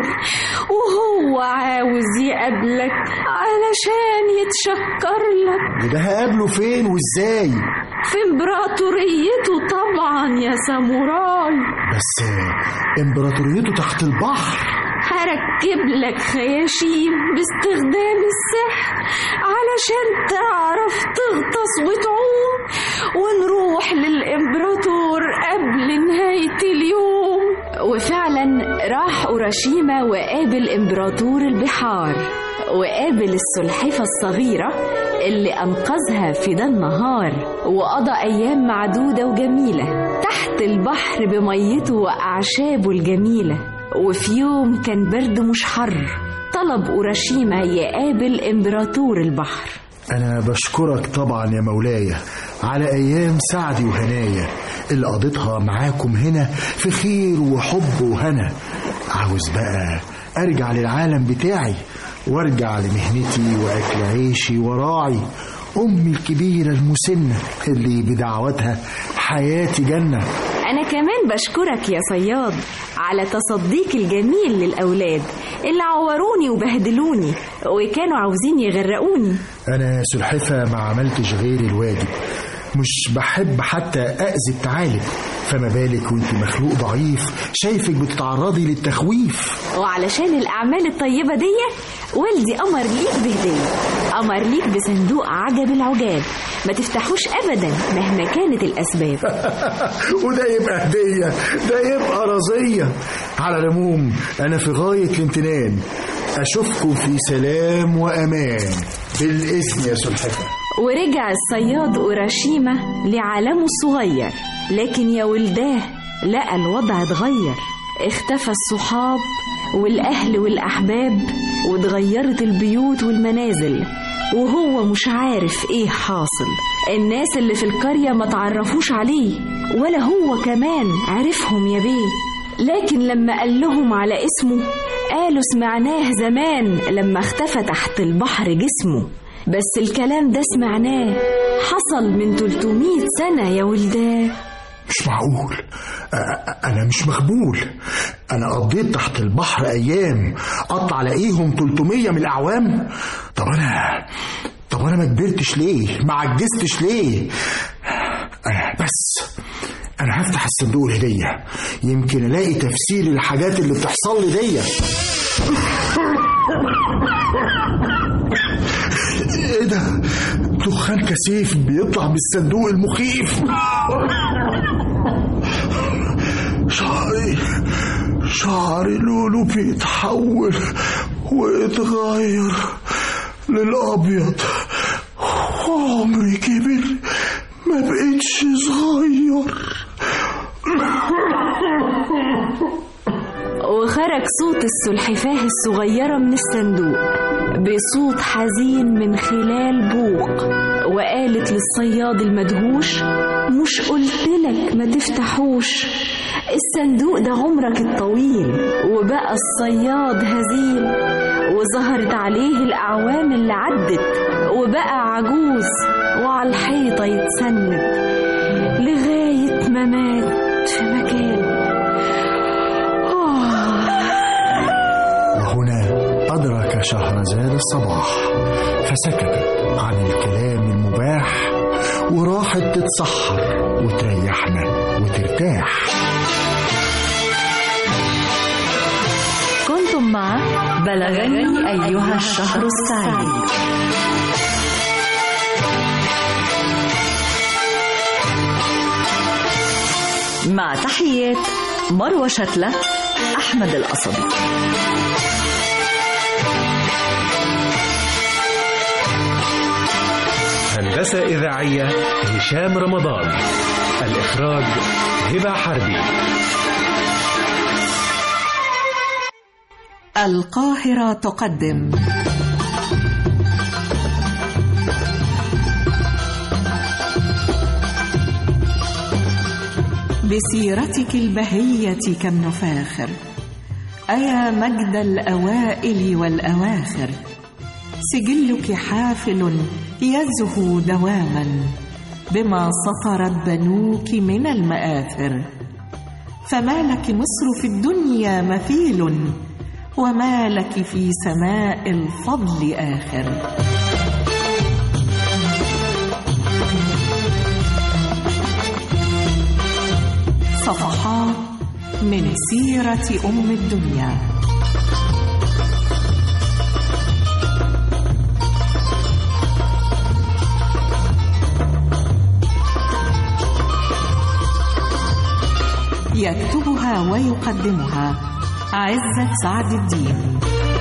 وهو عاوز يقابلك علشان يتشكر لك وده هقابله فين وازاي في امبراطوريته طبعا يا ساموراي بس امبراطوريته تحت البحر هركب لك خياشيم باستخدام السحر علشان تعرف تغطس وتعوم ونروح للإمبراطور قبل نهاية اليوم وفعلا راح أوراشيما وقابل إمبراطور البحار وقابل السلحفة الصغيرة اللي أنقذها في ده النهار وقضى أيام معدودة وجميلة تحت البحر بميته وأعشابه الجميلة وفي يوم كان برد مش حر طلب أوراشيما يقابل إمبراطور البحر أنا بشكرك طبعا يا مولاي على أيام سعدي وهنايا اللي قضيتها معاكم هنا في خير وحب وهنا عاوز بقى أرجع للعالم بتاعي وارجع لمهنتي وأكل عيشي وراعي أمي الكبيرة المسنة اللي بدعوتها حياتي جنة أنا كمان بشكرك يا صياد على تصديك الجميل للأولاد اللي عوروني وبهدلوني وكانوا عاوزين يغرقوني أنا سلحفة ما عملتش غير الواجب مش بحب حتى أذي الثعالب فما بالك وانت مخلوق ضعيف شايفك بتتعرضي للتخويف وعلشان الأعمال الطيبة دي والدي أمر ليك بهدية أمر ليك بصندوق عجب العجاب ما تفتحوش أبدا مهما كانت الأسباب وده يبقى هدية ده يبقى رزية على العموم أنا في غاية الامتنان أشوفكم في سلام وأمان بالإذن يا سلحفة ورجع الصياد أوراشيما لعالمه الصغير لكن يا ولداه لقى الوضع اتغير اختفى الصحاب والأهل والأحباب واتغيرت البيوت والمنازل وهو مش عارف ايه حاصل الناس اللي في القرية ما تعرفوش عليه ولا هو كمان عرفهم يا بيه لكن لما قال لهم على اسمه قالوا سمعناه زمان لما اختفى تحت البحر جسمه بس الكلام ده سمعناه حصل من 300 سنة يا ولداه مش معقول أ- أ- أنا مش مخبول أنا قضيت تحت البحر أيام أطلع ألاقيهم 300 من الأعوام طب أنا طب أنا ما كبرتش ليه؟ ما عجزتش ليه؟ أنا بس أنا هفتح الصندوق الهدية يمكن ألاقي تفسير الحاجات اللي بتحصل لي دي إيه ده؟ دخان كثيف بيطلع من الصندوق المخيف شعري شعري لونه بيتحول ويتغير للأبيض وعمري كبر ما بقتش صغير وخرج صوت السلحفاه الصغيرة من الصندوق بصوت حزين من خلال بوق وقالت للصياد المدهوش مش قلتلك ما تفتحوش الصندوق ده عمرك الطويل وبقى الصياد هزيل وظهرت عليه الأعوام اللي عدت وبقى عجوز وعلى الحيطة يتسند لغاية ما مات في مكانه وهنا أدرك شهرزاد الصباح فسكتت عن الكلام المباح وراحت تتسحر وتريحنا وترتاح كنتم مع بلغني أيها الشهر السعيد مع تحيات مروة شتلة أحمد القصبي هندسة إذاعية هشام رمضان الإخراج هبة حربي القاهرة تقدم بسيرتك البهية كم نفاخر أيا مجد الأوائل والأواخر سجلك حافل يزهو دواما بما سطرت بنوك من المآثر فما لك مصر في الدنيا مثيل وما لك في سماء الفضل آخر صفحات من سيرة أم الدنيا يكتبها ويقدمها عزة سعد الدين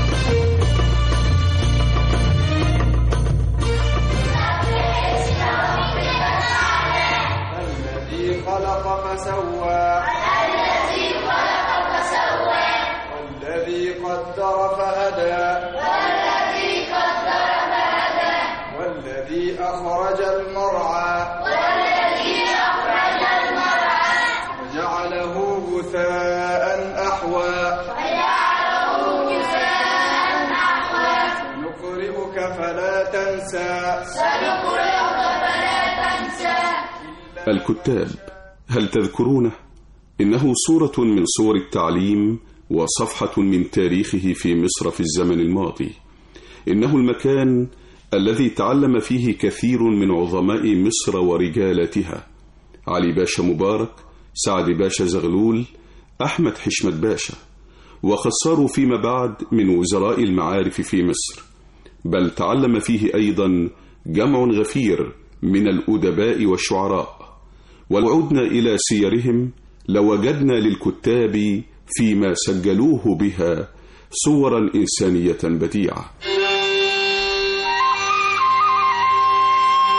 الذي خلق فسوى الذي خلق فسوى والذي قدر فهدى والذي قدر فهدى والذي أخرج المرعى والذي أخرج المرعى وجعله غثاء أحوى وجعله غثاء أحوى نقرئك فلا تنسى سنقرئك فلا تنسى الكتاب هل تذكرونه انه صوره من صور التعليم وصفحه من تاريخه في مصر في الزمن الماضي انه المكان الذي تعلم فيه كثير من عظماء مصر ورجالتها علي باشا مبارك سعد باشا زغلول احمد حشمت باشا وقد صاروا فيما بعد من وزراء المعارف في مصر بل تعلم فيه ايضا جمع غفير من الادباء والشعراء ولو عدنا إلى سيرهم لوجدنا للكتاب فيما سجلوه بها صورا إنسانية بديعة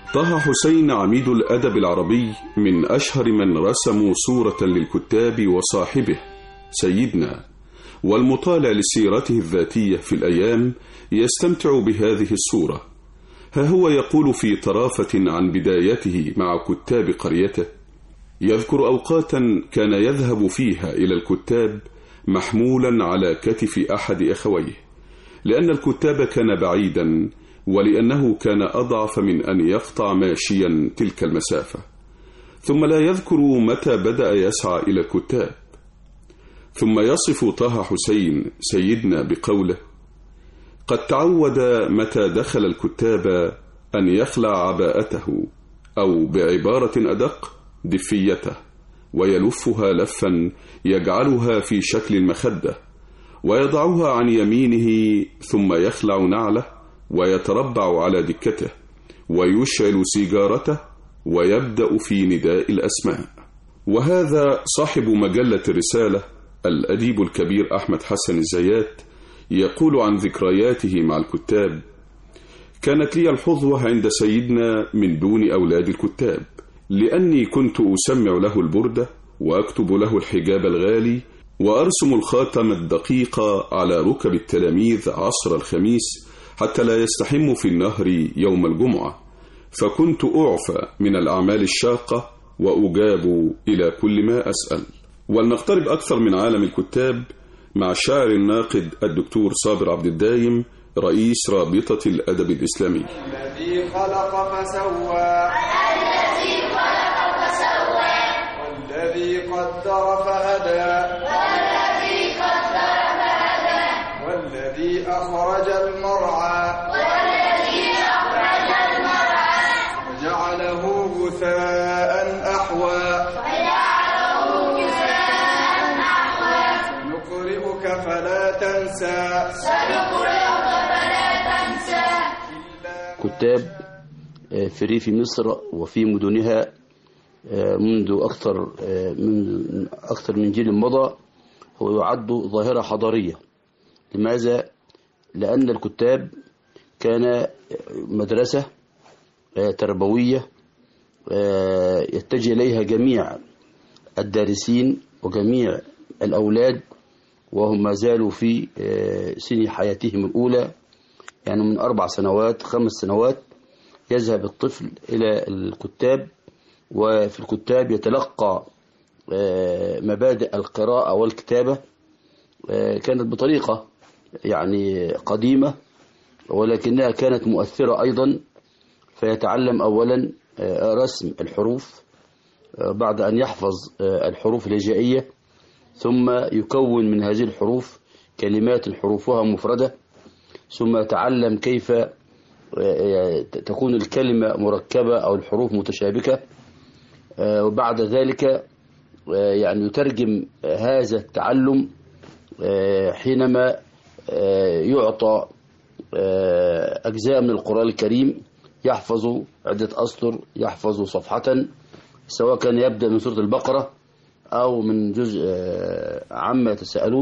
طه حسين عميد الأدب العربي من أشهر من رسموا صورة للكتاب وصاحبه سيدنا والمطالع لسيرته الذاتية في الأيام يستمتع بهذه الصورة ها هو يقول في طرافة عن بدايته مع كتاب قريته يذكر أوقاتا كان يذهب فيها إلى الكتاب محمولا على كتف أحد أخويه لأن الكتاب كان بعيدا ولأنه كان أضعف من أن يقطع ماشيا تلك المسافة ثم لا يذكر متى بدأ يسعى إلى الكتاب ثم يصف طه حسين سيدنا بقوله قد تعود متى دخل الكتاب أن يخلع عباءته أو بعبارة أدق دفيته ويلفها لفا يجعلها في شكل المخدة ويضعها عن يمينه ثم يخلع نعله ويتربع على دكته ويشعل سيجارته ويبدأ في نداء الأسماء وهذا صاحب مجلة الرسالة الأديب الكبير أحمد حسن الزيات يقول عن ذكرياته مع الكتاب كانت لي الحظوة عند سيدنا من دون أولاد الكتاب لأني كنت أسمع له البردة وأكتب له الحجاب الغالي وأرسم الخاتم الدقيق على ركب التلاميذ عصر الخميس حتى لا يستحم في النهر يوم الجمعة فكنت أعفى من الأعمال الشاقة وأجاب إلى كل ما أسأل ولنقترب أكثر من عالم الكتاب مع الشاعر الناقد الدكتور صابر عبد الدايم رئيس رابطة الأدب الإسلامي الذي خلق فسوى الذي خلق فسوى والذي قدر فهدى والذي قدر فهدى والذي أخرج المرعى والذي أخرج المرعى وجعله غثاء أحوى وجعله غثاء أحوى نقرئك فلا تنسى سنقرئك فلا تنسى كتاب آه، في ريف مصر وفي مدنها آه، منذ أكثر آه، من أكثر من جيل مضى هو يعد ظاهرة حضارية لماذا؟ لأن الكتاب كان مدرسة آه، تربوية آه، يتجه إليها جميع الدارسين وجميع الأولاد وهم ما زالوا في آه، سن حياتهم الأولى يعني من أربع سنوات خمس سنوات يذهب الطفل إلى الكتاب وفي الكتاب يتلقى آه، مبادئ القراءة والكتابة آه، كانت بطريقة يعني قديمة ولكنها كانت مؤثرة أيضا فيتعلم أولا آه، رسم الحروف آه، بعد أن يحفظ آه، الحروف الهجائية ثم يكون من هذه الحروف كلمات حروفها مفردة ثم يتعلم كيف آه، تكون الكلمة مركبة أو الحروف متشابكة آه، وبعد ذلك آه، يعني يترجم هذا التعلم آه، حينما آه، يعطى آه، أجزاء من القرآن الكريم يحفظ عدة أسطر يحفظ صفحة سواء كان يبدأ من سورة البقرة أو من جزء آه، عما يتساءلون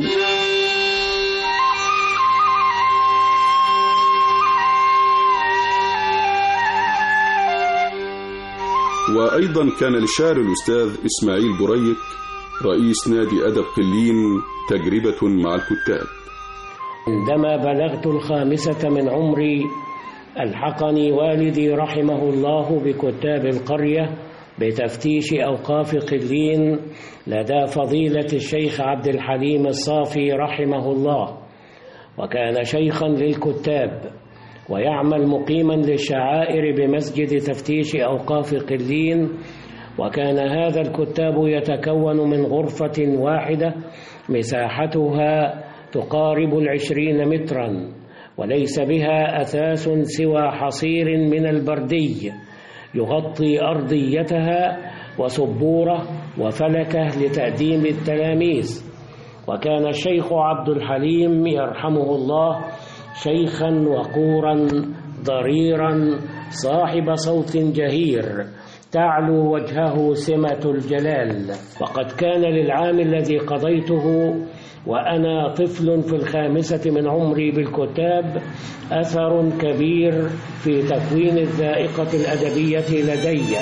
وأيضا كان للشاعر الأستاذ إسماعيل بريك رئيس نادي أدب قلين تجربة مع الكتاب عندما بلغت الخامسة من عمري ألحقني والدي رحمه الله بكتاب القرية بتفتيش أوقاف قلين لدى فضيلة الشيخ عبد الحليم الصافي رحمه الله وكان شيخا للكتاب ويعمل مقيما للشعائر بمسجد تفتيش أوقاف قلين وكان هذا الكتاب يتكون من غرفة واحدة مساحتها تقارب العشرين مترا وليس بها أثاث سوى حصير من البردي يغطي أرضيتها وسبورة وفلكة لتأديم التلاميذ وكان الشيخ عبد الحليم يرحمه الله شيخا وقورا ضريرا صاحب صوت جهير تعلو وجهه سمة الجلال وقد كان للعام الذي قضيته وأنا طفل في الخامسة من عمري بالكتاب أثر كبير في تكوين الذائقة الأدبية لدي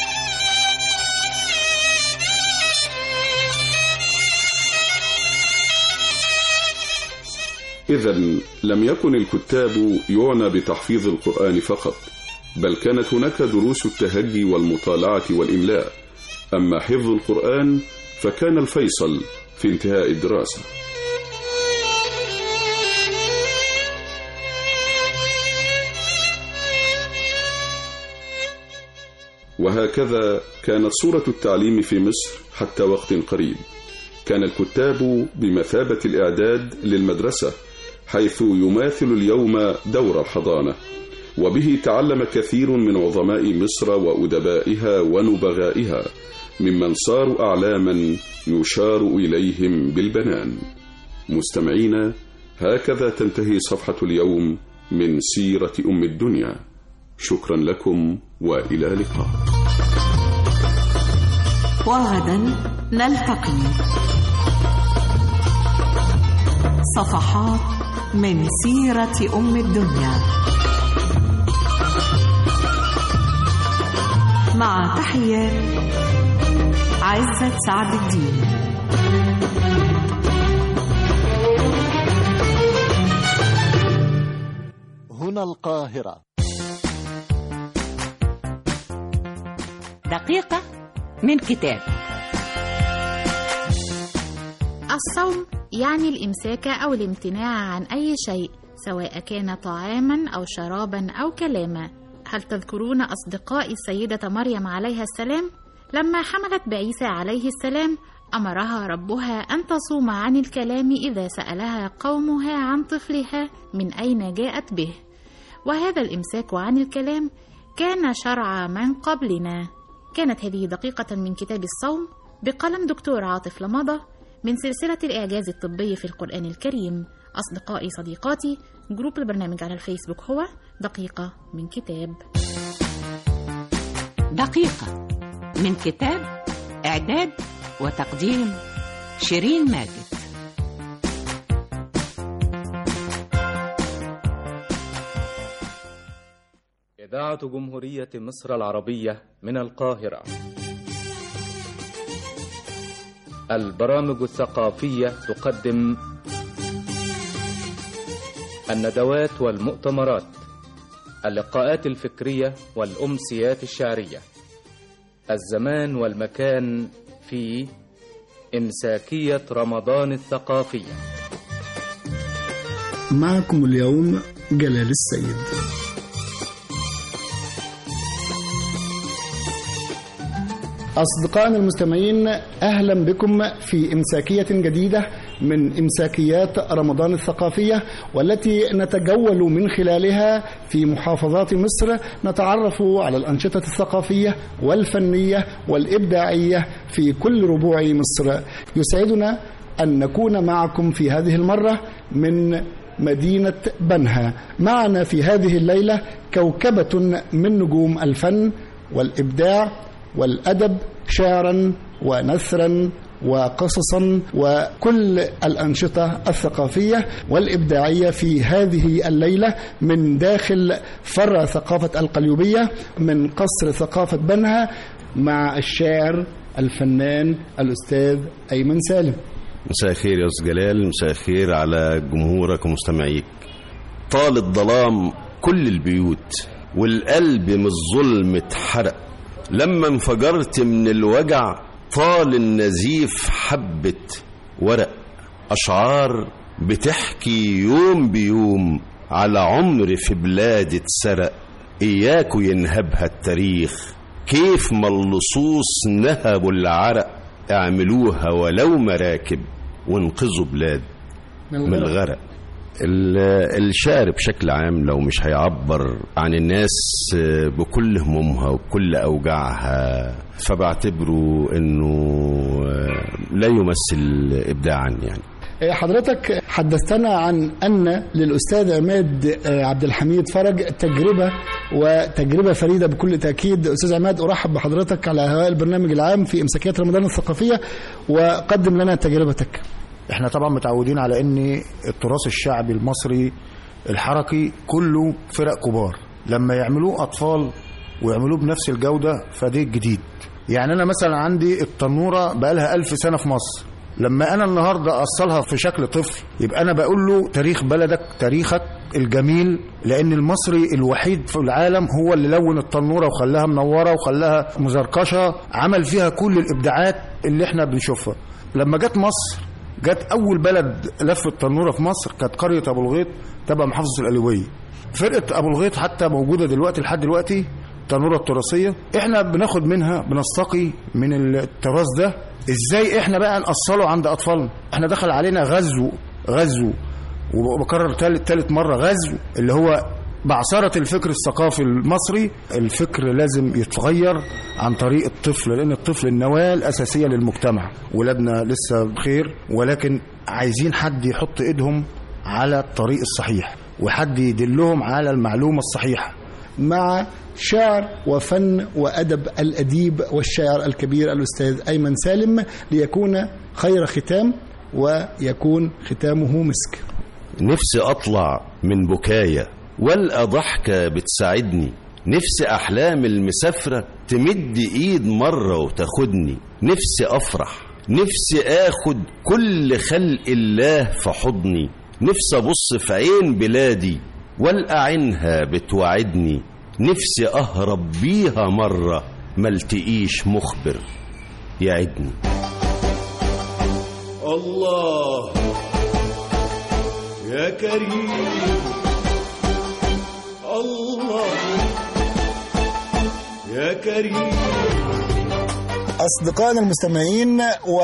إذا لم يكن الكتاب يعنى بتحفيظ القرآن فقط بل كانت هناك دروس التهجي والمطالعة والإملاء أما حفظ القرآن فكان الفيصل في انتهاء الدراسة وهكذا كانت صورة التعليم في مصر حتى وقت قريب كان الكتاب بمثابة الإعداد للمدرسة حيث يماثل اليوم دور الحضانة وبه تعلم كثير من عظماء مصر وأدبائها ونبغائها ممن صاروا أعلاما يشار إليهم بالبنان مستمعين هكذا تنتهي صفحة اليوم من سيرة أم الدنيا شكرا لكم وإلى اللقاء وغدا نلتقي صفحات من سيرة أم الدنيا مع تحيات عزة سعد الدين هنا القاهرة دقيقة من كتاب الصوم يعني الإمساك أو الامتناع عن أي شيء سواء كان طعاما أو شرابا أو كلاما هل تذكرون أصدقاء السيدة مريم عليها السلام؟ لما حملت بعيسى عليه السلام أمرها ربها أن تصوم عن الكلام إذا سألها قومها عن طفلها من أين جاءت به وهذا الإمساك عن الكلام كان شرع من قبلنا كانت هذه دقيقة من كتاب الصوم بقلم دكتور عاطف لمضة من سلسلة الإعجاز الطبي في القرآن الكريم أصدقائي صديقاتي جروب البرنامج على الفيسبوك هو دقيقة من كتاب دقيقة من كتاب إعداد وتقديم شيرين ماجد إذاعة جمهورية مصر العربية من القاهرة البرامج الثقافية تقدم الندوات والمؤتمرات اللقاءات الفكرية والأمسيات الشعرية الزمان والمكان في إمساكية رمضان الثقافية معكم اليوم جلال السيد أصدقائنا المستمعين أهلا بكم في إمساكية جديدة من إمساكيات رمضان الثقافية والتي نتجول من خلالها في محافظات مصر نتعرف على الأنشطة الثقافية والفنية والإبداعية في كل ربوع مصر يسعدنا أن نكون معكم في هذه المرة من مدينة بنها معنا في هذه الليلة كوكبة من نجوم الفن والإبداع والأدب شعرا ونثرا وقصصا وكل الأنشطة الثقافية والإبداعية في هذه الليلة من داخل فرع ثقافة القليوبية من قصر ثقافة بنها مع الشاعر الفنان الأستاذ أيمن سالم مساء الخير يا أستاذ جلال مساء الخير على جمهورك ومستمعيك طال الظلام كل البيوت والقلب من الظلم اتحرق لما انفجرت من الوجع طال النزيف حبة ورق أشعار بتحكي يوم بيوم على عمر في بلاد اتسرق إياكوا ينهبها التاريخ كيف ما اللصوص نهبوا العرق اعملوها ولو مراكب وانقذوا بلاد من الغرق الشعر بشكل عام لو مش هيعبر عن الناس بكل همومها وبكل أوجاعها فبعتبره أنه لا يمثل إبداعا يعني آه، حضرتك حدثتنا عن أن للأستاذ عماد آه، عبد الحميد فرج تجربة وتجربة فريدة بكل تأكيد أستاذ عماد أرحب بحضرتك على هواء البرنامج العام في إمساكيات رمضان الثقافية وقدم لنا تجربتك احنا طبعا متعودين على ان التراث الشعبي المصري الحركي كله فرق كبار لما يعملوه اطفال ويعملوه بنفس الجودة فده الجديد يعني انا مثلا عندي التنورة بقالها ألف سنة في مصر لما انا النهاردة اصلها في شكل طفل يبقى انا بقول له تاريخ بلدك تاريخك الجميل لان المصري الوحيد في العالم هو اللي لون التنورة وخلاها منورة وخلاها مزركشة عمل فيها كل الابداعات اللي احنا بنشوفها لما جت مصر جت اول بلد لف التنوره في مصر كانت قريه ابو الغيط تبع محافظه القليوبيه فرقه ابو الغيط حتى موجوده دلوقتي لحد دلوقتي التنوره التراثيه احنا بناخد منها بنستقي من التراث ده ازاي احنا بقى نأصله عند اطفالنا احنا دخل علينا غزو غزو وبكرر تالت تالت مره غزو اللي هو بعثرة الفكر الثقافي المصري الفكر لازم يتغير عن طريق الطفل لأن الطفل النواة الأساسية للمجتمع ولادنا لسه بخير ولكن عايزين حد يحط إيدهم على الطريق الصحيح وحد يدلهم على المعلومة الصحيحة مع شعر وفن وأدب الأديب والشاعر الكبير الأستاذ أيمن سالم ليكون خير ختام ويكون ختامه مسك نفسي أطلع من بكايا والقى ضحكة بتساعدني نفسي أحلام المسافرة تمد إيد مرة وتاخدني نفسي أفرح نفسي آخد كل خلق الله في حضني نفسي أبص في عين بلادي والقى عينها بتوعدني نفسي أهرب بيها مرة ملتقيش مخبر يعدني الله يا كريم الله يا كريم أصدقائنا المستمعين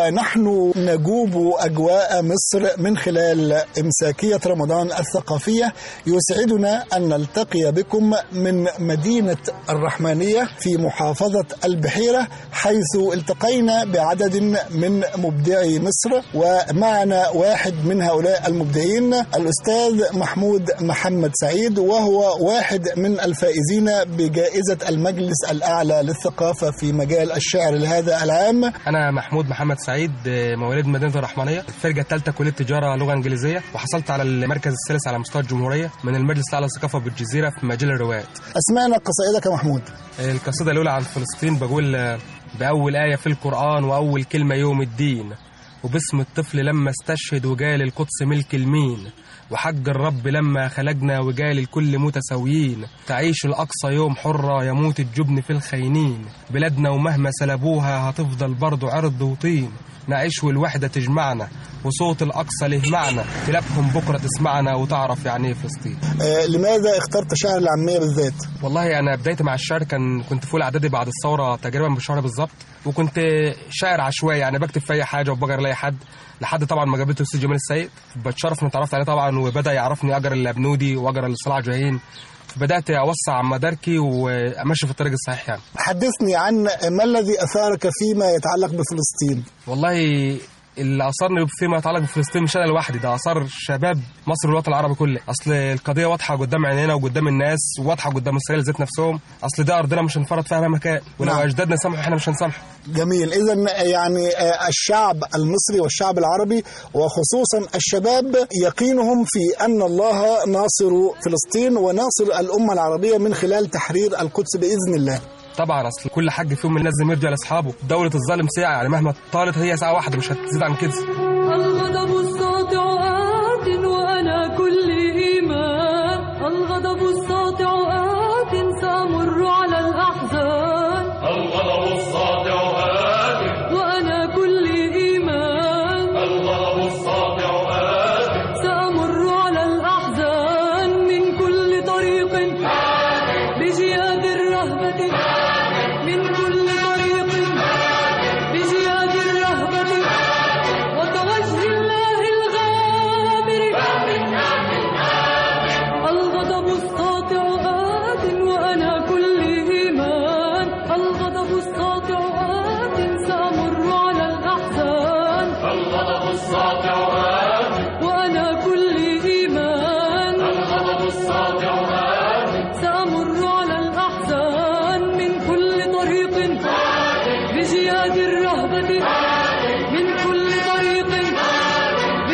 ونحن نجوب أجواء مصر من خلال إمساكية رمضان الثقافية يسعدنا أن نلتقي بكم من مدينة الرحمانية في محافظة البحيرة حيث التقينا بعدد من مبدعي مصر ومعنا واحد من هؤلاء المبدعين الأستاذ محمود محمد سعيد وهو واحد من الفائزين بجائزة المجلس الأعلى للثقافة في مجال الشعر لهذا هذا العام انا محمود محمد سعيد مواليد مدينه الرحمانيه الفرقه الثالثه كليه تجاره لغه انجليزيه وحصلت على المركز الثالث على مستوى الجمهوريه من المجلس الاعلى للثقافه بالجزيره في مجال الروايات اسمعنا قصائدك يا محمود القصيده الاولى عن فلسطين بقول باول ايه في القران واول كلمه يوم الدين وباسم الطفل لما استشهد وقال القدس ملك المين وحج الرب لما خلقنا وقال الكل متساويين تعيش الأقصى يوم حرة يموت الجبن في الخينين بلادنا ومهما سلبوها هتفضل برضو عرض وطين نعيش والوحدة تجمعنا وصوت الأقصى له معنى تلابهم بكرة تسمعنا وتعرف يعني ايه فلسطين آه لماذا اخترت شعر العامية بالذات؟ والله أنا بدايتي مع الشعر كان كنت في أولى إعدادي بعد الثورة تقريبا بشهر بالظبط وكنت شاعر عشوائي يعني بكتب في أي حاجة وبجر لأي حد لحد طبعا ما جابته الاستاذ جمال السيد بتشرف اني اتعرفت عليه طبعا وبدا يعرفني اجر الابنودي واجر الصلاح جاهين بدات اوسع مداركي وامشي في الطريق الصحيح يعني حدثني عن ما الذي اثارك فيما يتعلق بفلسطين والله اللي اثرني فيما يتعلق بفلسطين مش انا لوحدي ده اثار شباب مصر والوطن العربي كله اصل القضيه واضحه قدام عينينا وقدام الناس وواضحه قدام اسرائيل ذات نفسهم اصل ده ارضنا مش هنفرط فيها مهما كان ولو نعم. اجدادنا سامحوا احنا مش هنسامحوا جميل اذا يعني الشعب المصري والشعب العربي وخصوصا الشباب يقينهم في ان الله ناصر فلسطين وناصر الامه العربيه من خلال تحرير القدس باذن الله طبعا اصل كل حاج فيهم من لازم يرجع لاصحابه دوله الظالم ساعه يعني مهما طالت هي ساعه واحده مش هتزيد عن كده الغضب الساطع آت وأنا كل إيمان الغضب الساطع آت سأمر على الأحزان الغضب الساطع آت وأنا كل إيمان الغضب الساطع آت سأمر على الأحزان من كل طريق بجياد الرهبة من كل طريق بجياد الرهبة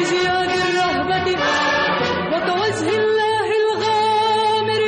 بزياد الرهبة وكوجه الله الغامر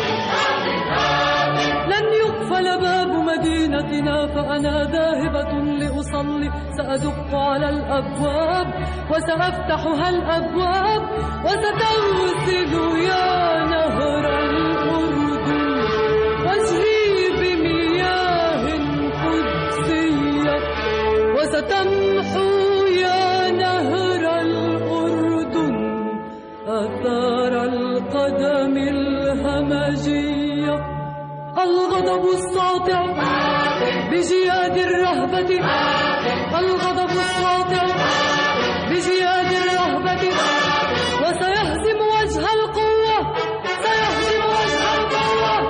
لن يقفل باب مدينتنا فأنا ذاهبة لأصلي سأدق على الأبواب وسأفتحها الأبواب وستغسل يا نهر الأردن وجهي بمياه قدسية وستمحو يا نهر الأردن آثار القدم الهمجية الغضب الساطع بجياد الرهبة الغضب الساطع بجياد الرهبة وسيهزم وجه القوة سيهزم وجه القوة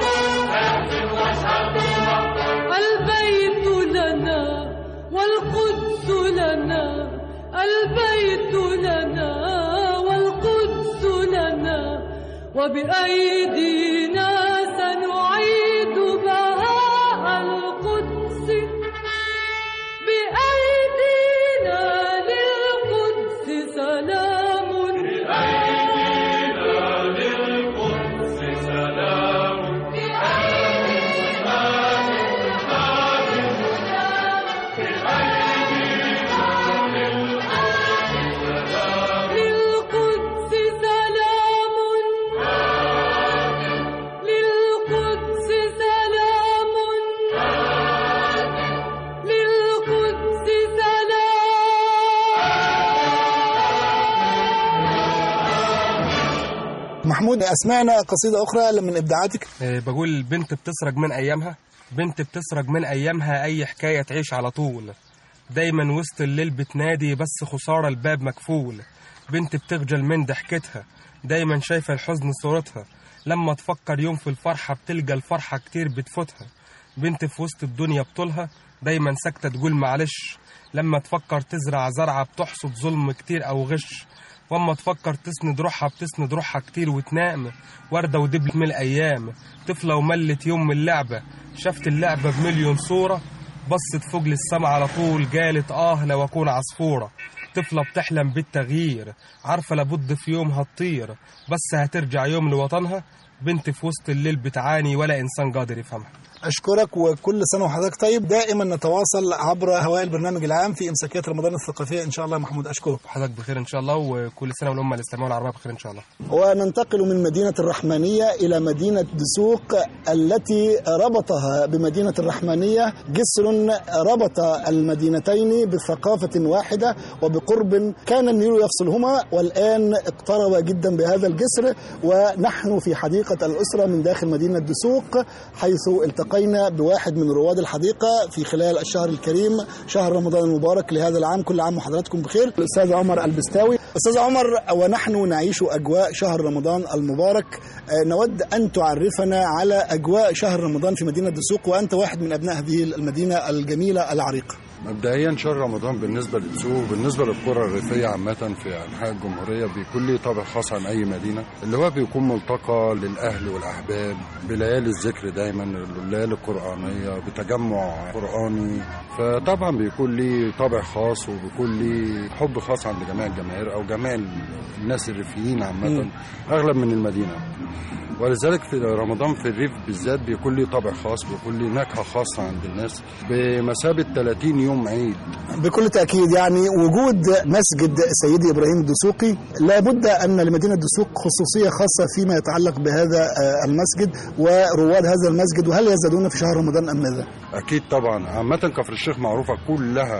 البيت لنا والقدس لنا البيت لنا والقدس لنا وبأيدينا سنعيد بهاء القدس بأيدينا للقدس سلام بأيدينا للقدس سلام للقدس سلام للقدس سلام للقدس سلام محمود أسمعنا قصيدة أخرى من إبداعاتك آه، بقول بنت بتسرق من أيامها بنت بتسرق من أيامها أي حكاية تعيش على طول دايما وسط الليل بتنادي بس خسارة الباب مكفول بنت بتخجل من ضحكتها دايما شايفة الحزن صورتها لما تفكر يوم في الفرحة بتلقى الفرحة كتير بتفوتها بنت في وسط الدنيا بطولها دايما ساكتة تقول معلش لما تفكر تزرع زرعة بتحصد ظلم كتير أو غش واما تفكر تسند روحها بتسند روحها كتير وتنام وردة ودبلة من الأيام طفلة وملت يوم من اللعبة شافت اللعبة بمليون صورة بصت فوق للسما على طول قالت آه لو أكون عصفورة طفلة بتحلم بالتغيير عارفة لابد في يوم هتطير بس هترجع يوم لوطنها بنت في وسط الليل بتعاني ولا إنسان قادر يفهمها أشكرك وكل سنة وحضرتك طيب دائما نتواصل عبر هواء البرنامج العام في إمساكيات رمضان الثقافية إن شاء الله يا محمود أشكرك حضرتك بخير إن شاء الله وكل سنة والأمة الإسلامية والعربية بخير إن شاء الله وننتقل من مدينة الرحمانية إلى مدينة دسوق التي ربطها بمدينة الرحمانية جسر ربط المدينتين بثقافة واحدة وبقرب كان النيل يفصلهما والآن اقترب جدا بهذا الجسر ونحن في حديقة الأسرة من داخل مدينة دسوق حيث التقينا بواحد من رواد الحديقة في خلال الشهر الكريم شهر رمضان المبارك لهذا العام كل عام وحضراتكم بخير الأستاذ عمر البستاوي أستاذ عمر ونحن نعيش أجواء شهر رمضان المبارك آه، نود أن تعرفنا على أجواء شهر رمضان في مدينة دسوق وأنت واحد من أبناء هذه المدينة الجميلة العريقة مبدئيا شهر رمضان بالنسبه للسوق وبالنسبه للقرى الريفيه عامه في انحاء الجمهوريه بيكون ليه طابع خاص عن اي مدينه اللي هو بيكون ملتقى للاهل والاحباب بليالي الذكر دايما الليالي القرانيه بتجمع قراني فطبعا بيكون ليه طابع خاص وبيكون ليه حب خاص عند جميع الجماهير او جميع الناس الريفيين عامه مم. اغلب من المدينه ولذلك في رمضان في الريف بالذات بيكون ليه طابع خاص بيكون ليه نكهه خاصه عند الناس بمثابه 30 يوم عيد بكل تأكيد يعني وجود مسجد سيدي إبراهيم الدسوقي لابد أن لمدينة دسوق خصوصية خاصة فيما يتعلق بهذا آه، المسجد ورواد هذا المسجد وهل يزدادون في شهر رمضان أم ماذا؟ اكيد طبعا عامه كفر الشيخ معروفه كلها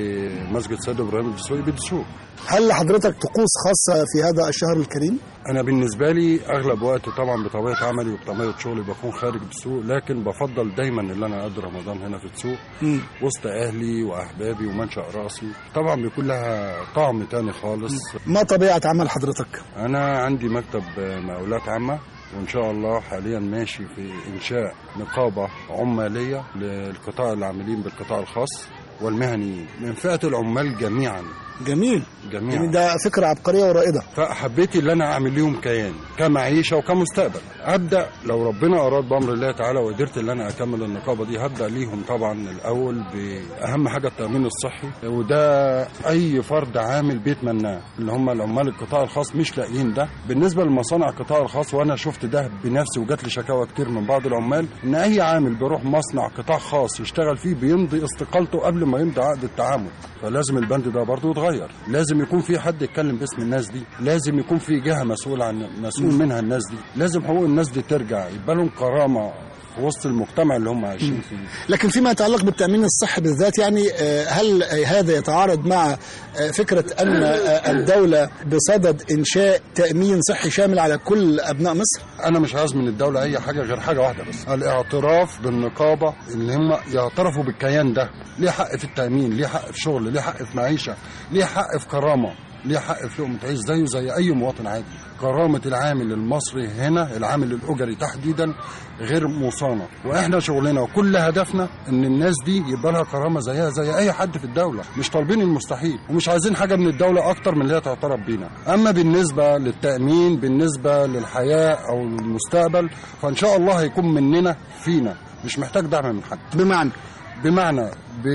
بمسجد سيد ابراهيم الدسوقي بالدسوق هل لحضرتك طقوس خاصة في هذا الشهر الكريم؟ انا بالنسبه لي اغلب وقتي طبعا بطبيعه عملي وبطبيعه شغلي بكون خارج السوق لكن بفضل دايما ان انا اقضي رمضان هنا في السوق مم. وسط اهلي واحبابي ومنشا راسي طبعا بيكون لها طعم تاني خالص ما طبيعة عمل حضرتك؟ انا عندي مكتب مقاولات عامه وان شاء الله حاليا ماشي في انشاء نقابه عماليه للقطاع العاملين بالقطاع الخاص والمهنيين من فئه العمال جميعا جميل جميعا يعني ده فكره عبقريه ورائده فحبيت اللي انا اعمل ليهم كيان كمعيشه وكمستقبل هبدا لو ربنا اراد بامر الله تعالى وقدرت ان انا اكمل النقابه دي هبدا ليهم طبعا الاول باهم حاجه التامين الصحي وده اي فرد عامل بيتمناه اللي هم العمال القطاع الخاص مش لاقيين ده بالنسبه لمصانع القطاع الخاص وانا شفت ده بنفسي وجات لي شكاوى كتير من بعض العمال ان اي عامل بيروح مصنع قطاع خاص يشتغل فيه بيمضي استقالته قبل ما يمضي عقد التعامل فلازم البند ده برضه يتغير لازم يكون في حد يتكلم باسم الناس دي لازم يكون في جهه مسؤول عن مسؤول منها الناس دي لازم حقوق الناس دي ترجع يبقى لهم كرامه في وسط المجتمع اللي هم عايشين فيه لكن فيما يتعلق بالتامين الصحي بالذات يعني آه، هل هذا يتعارض مع آه، فكره ان آه، الدوله بصدد انشاء تامين صحي شامل على كل ابناء مصر انا مش عايز من الدوله اي حاجه غير حاجه واحده بس الاعتراف بالنقابه اللي هم يعترفوا بالكيان ده ليه حق في التامين ليه حق في شغل ليه حق في معيشه ليه حق في كرامه ليه حق في لقمه عيش زيه زي اي مواطن عادي كرامه العامل المصري هنا العامل الاجري تحديدا غير مصانع واحنا شغلنا وكل هدفنا ان الناس دي يبقى لها كرامه زيها زي اي حد في الدوله مش طالبين المستحيل ومش عايزين حاجه من الدوله اكتر من اللي هي تعترف بينا اما بالنسبه للتامين بالنسبه للحياه او المستقبل فان شاء الله هيكون مننا فينا مش محتاج دعم من حد بمعنى بمعنى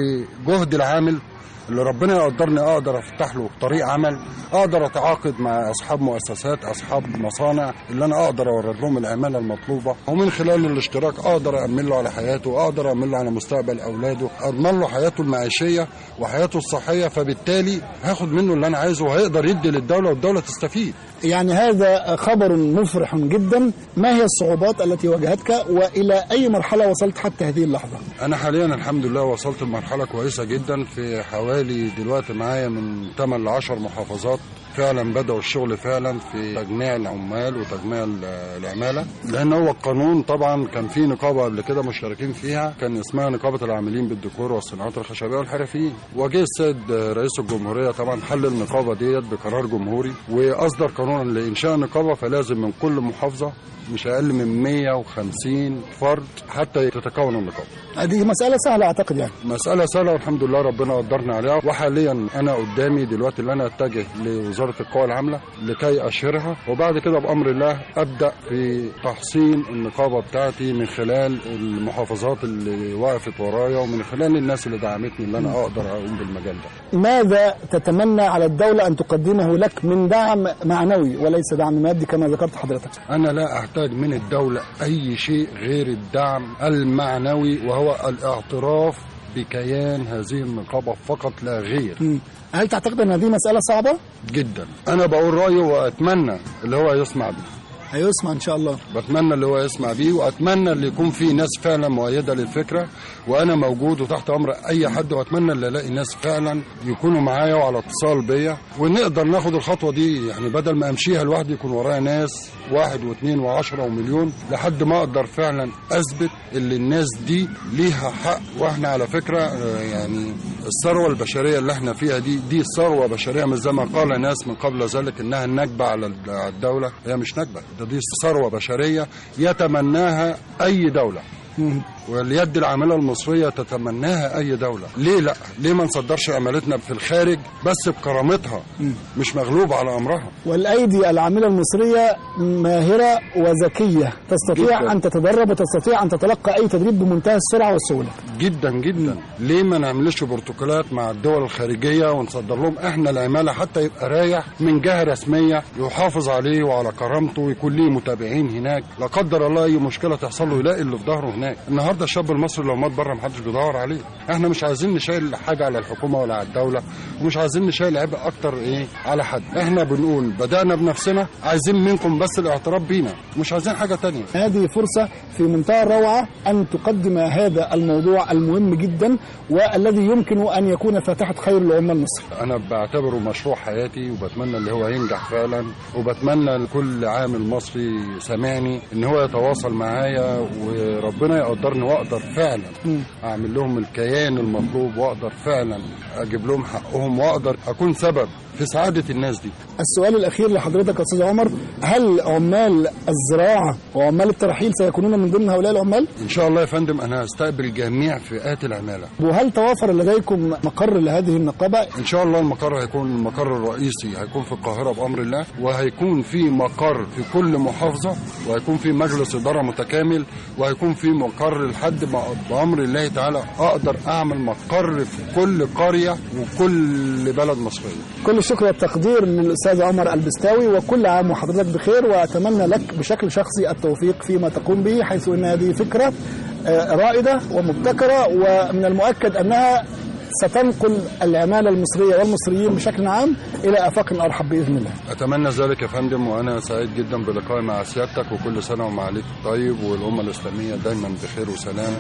بجهد العامل اللي ربنا يقدرني اقدر افتح له طريق عمل اقدر اتعاقد مع اصحاب مؤسسات اصحاب مصانع اللي انا اقدر اورد لهم العماله المطلوبه ومن خلال الاشتراك اقدر امن له على حياته اقدر امن له على مستقبل اولاده اضمن له حياته المعيشيه وحياته الصحيه فبالتالي هاخد منه اللي انا عايزه وهيقدر يدي للدوله والدوله تستفيد يعني هذا خبر مفرح جدا ما هي الصعوبات التي واجهتك والى اي مرحله وصلت حتى هذه اللحظه انا حاليا الحمد لله وصلت لمرحله كويسه جدا في حوالي دلوقتي معايا من 8 ل 10 محافظات فعلا بدأوا الشغل فعلا في تجميع العمال وتجميع ال- العمالة لأن هو القانون طبعا كان في نقابة قبل كده مشتركين فيها كان اسمها نقابة العاملين بالديكور والصناعات الخشبية والحرفيين وجه السيد رئيس الجمهورية طبعا حل النقابة ديت بقرار جمهوري وأصدر قانونا لإنشاء نقابة فلازم من كل محافظة مش أقل من 150 فرد حتى تتكون النقابة هذه مساله سهله اعتقد يعني مسألة سهلة والحمد لله ربنا قدرنا عليها وحاليا أنا قدامي دلوقتي اللي أنا أتجه لوزارة القوى العاملة لكي أشهرها وبعد كده بأمر الله أبدأ في تحصين النقابة بتاعتي من خلال المحافظات اللي وقفت ورايا ومن خلال الناس اللي دعمتني اللي أنا أقدر أقوم بالمجال ده ماذا تتمنى على الدوله ان تقدمه لك من دعم معنوي وليس دعم مادي كما ذكرت حضرتك أنا لا أحتاج من الدولة أي شيء غير الدعم المعنوي وهو الاعتراف بكيان هذه النقابة فقط لا غير مم. هل تعتقد ان هذه مساله صعبه جدا أنا بقول رأيي وأتمنى اللي هو يسمع بيه هيسمع ان شاء الله بتمنى اللي هو يسمع بيه واتمنى اللي يكون في ناس فعلا مؤيده للفكره وانا موجود وتحت امر اي حد واتمنى اللي الاقي ناس فعلا يكونوا معايا وعلى اتصال بيا ونقدر ناخد الخطوه دي يعني بدل ما امشيها لوحدي يكون ورايا ناس واحد واثنين وعشرة ومليون لحد ما اقدر فعلا اثبت اللي الناس دي ليها حق واحنا على فكره آه، يعني الثروه البشريه اللي احنا فيها دي دي ثروه بشريه مش زي ما قال ناس من قبل ذلك انها النكبه على ال- على الدوله هي مش نكبه ده دي ثروه بشريه يتمناها اي دوله واليد العامله المصريه تتمناها اي دوله ليه لا ليه ما نصدرش عمالتنا في الخارج بس بكرامتها مش مغلوب على امرها والايدي العامله المصريه ماهره وذكيه تستطيع جداً. ان تتدرب وتستطيع ان تتلقى اي تدريب بمنتهى السرعه والسهوله جدا جدا ليه ما نعملش بروتوكولات مع الدول الخارجيه ونصدر لهم احنا العماله حتى يبقى رايح من جهه رسميه يحافظ عليه وعلى كرامته ويكون ليه متابعين هناك لا قدر الله اي مشكله تحصل له يلاقي اللي في ظهره هناك النهارده الشاب المصري لو مات بره محدش بيدور عليه احنا مش عايزين نشيل حاجه على الحكومه ولا على الدوله ومش عايزين نشيل عبء اكتر ايه على حد احنا بنقول بدانا بنفسنا عايزين منكم بس الاعتراف بينا مش عايزين حاجه تانية هذه فرصة في منتهى الروعة أن تقدم هذا الموضوع المهم جدا والذي يمكن أن يكون فاتحة خير لعمال مصر انا بعتبره مشروع حياتي وبتمنى اللي هو ينجح فعلا وبتمنى لكل عامل مصري سامعني ان هو يتواصل معايا وربنا يقدرني واقدر فعلا اعمل لهم الكيان المطلوب واقدر فعلا اجيب لهم حقهم واقدر اكون سبب في سعاده الناس دي السؤال الأخير لحضرتك يا أستاذ عمر هل عمال الزراعة وعمال الترحيل سيكونون من ضمن هؤلاء العمال؟ ان شاء الله يا فندم انا هستقبل جميع فئات العماله وهل توافر لديكم مقر لهذه النقابة؟ ان شاء الله المقر هيكون المقر الرئيسي هيكون في القاهره بامر الله وهيكون في مقر في كل محافظه وهيكون في مجلس اداره متكامل وهيكون في مقر لحد ما بامر الله تعالى اقدر اعمل مقر في كل قريه وكل بلد مصريه كل الشكر والتقدير للأستاذ عمر البستاوي وكل عام وحضرتك بخير وأتمنى لك بشكل شخصي التوفيق فيما تقوم به حيث أن هذه فكرة آه، رائدة ومبتكرة ومن المؤكد أنها ستنقل العمالة المصرية والمصريين بشكل عام إلى آفاق أرحب بإذن الله اتمنى ذلك يا فندم وانا سعيد جدا بلقائي مع سيادتك وكل سنه ومعاليك طيب والامه الاسلاميه دايما بخير وسلام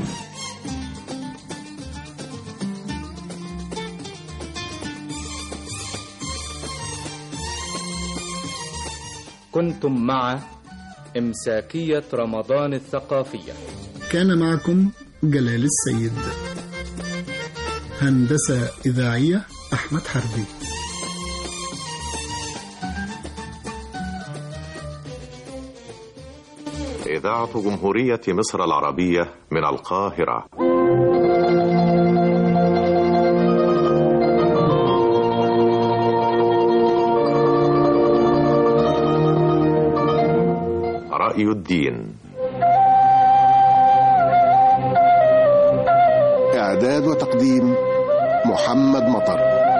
كنتم مع إمساكية رمضان الثقافية كان معكم جلال السيد هندسة إذاعية أحمد حربي إذاعة جمهورية مصر العربية من القاهرة رأي الدين إعداد وتقديم محمد مطر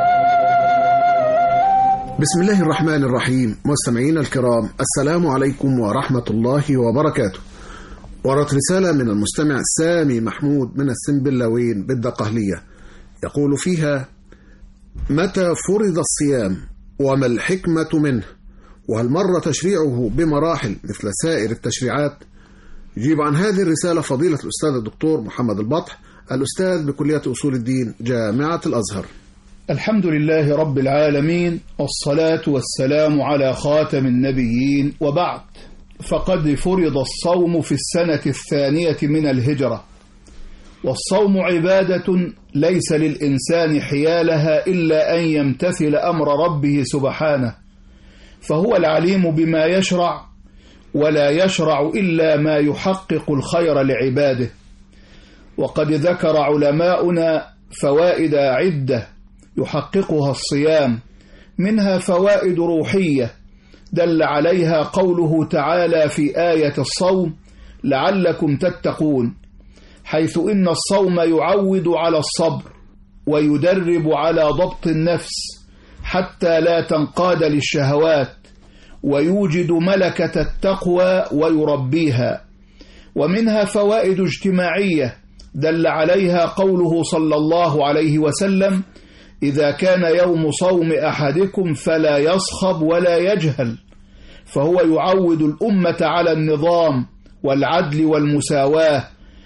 بسم الله الرحمن الرحيم مستمعينا الكرام السلام عليكم ورحمة الله وبركاته ورد رسالة من المستمع سامي محمود من السنبلاوين بالدقهلية يقول فيها متى فرض الصيام وما الحكمة منه وهل مر تشريعه بمراحل مثل سائر التشريعات يجيب عن هذه الرسالة فضيلة الأستاذ الدكتور محمد البطح الأستاذ بكلية أصول الدين جامعة الأزهر الحمد لله رب العالمين والصلاة والسلام على خاتم النبيين وبعد فقد فرض الصوم في السنة الثانية من الهجرة والصوم عبادة ليس للإنسان حيالها إلا أن يمتثل أمر ربه سبحانه فهو العليم بما يشرع ولا يشرع إلا ما يحقق الخير لعباده وقد ذكر علماؤنا فوائد عدة يحققها الصيام منها فوائد روحية دل عليها قوله تعالى في آية الصوم لعلكم تتقون حيث إن الصوم يعود على الصبر ويدرب على ضبط النفس حتى لا تنقاد للشهوات ويوجد ملكة التقوى ويربيها ومنها فوائد اجتماعية دل عليها قوله صلى الله عليه وسلم إذا كان يوم صوم أحدكم فلا يصخب ولا يجهل فهو يعود الأمة على النظام والعدل والمساواة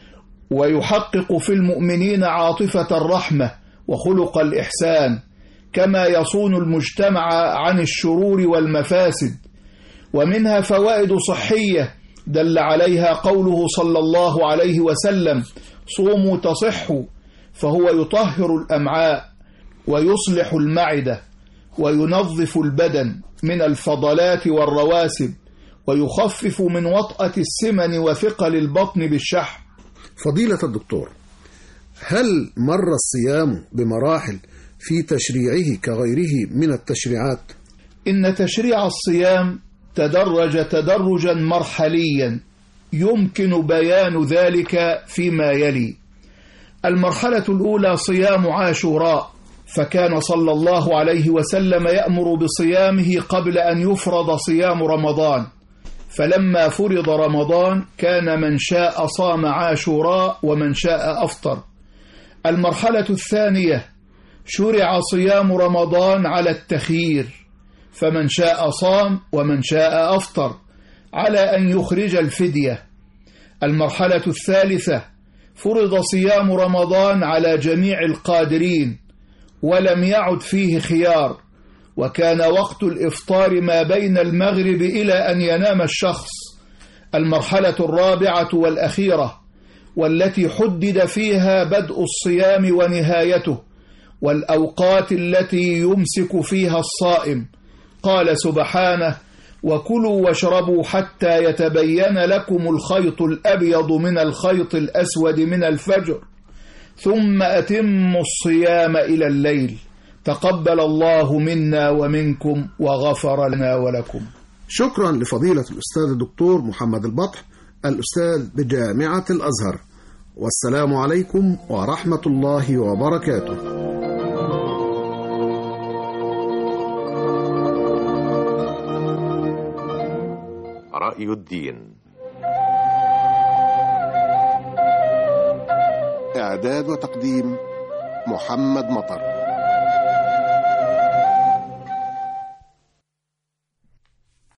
ويحقق في المؤمنين عاطفة الرحمة وخلق الإحسان كما يصون المجتمع عن الشرور والمفاسد ومنها فوائد صحية دل عليها قوله صلى الله عليه وسلم صوموا تصحوا فهو يطهر الأمعاء ويصلح المعدة وينظف البدن من الفضلات والرواسب ويخفف من وطأة السمن وثقل البطن بالشحم فضيلة الدكتور هل مر الصيام بمراحل في تشريعه كغيره من التشريعات إن تشريع الصيام تدرج تدرجا مرحليا يمكن بيان ذلك فيما يلي المرحلة الأولى صيام عاشوراء فكان صلى الله عليه وسلم يأمر بصيامه قبل أن يفرض صيام رمضان فلما فرض رمضان كان من شاء صام عاشوراء ومن شاء أفطر المرحلة الثانية شرع صيام رمضان على التخيير فمن شاء صام ومن شاء أفطر على أن يخرج الفدية المرحلة الثالثة فرض صيام رمضان على جميع القادرين ولم يعد فيه خيار وكان وقت الإفطار ما بين المغرب إلى أن ينام الشخص المرحلة الرابعة والأخيرة والتي حدد فيها بدء الصيام ونهايته والأوقات التي يمسك فيها الصائم قال سبحانه وكلوا واشربوا حتى يتبين لكم الخيط الأبيض من الخيط الأسود من الفجر ثم أتموا الصيام إلى الليل تقبل الله منا ومنكم وغفر لنا ولكم شكرا لفضيلة الأستاذ الدكتور محمد البطح الأستاذ بجامعة الأزهر والسلام عليكم ورحمة الله وبركاته رأي الدين إعداد وتقديم محمد مطر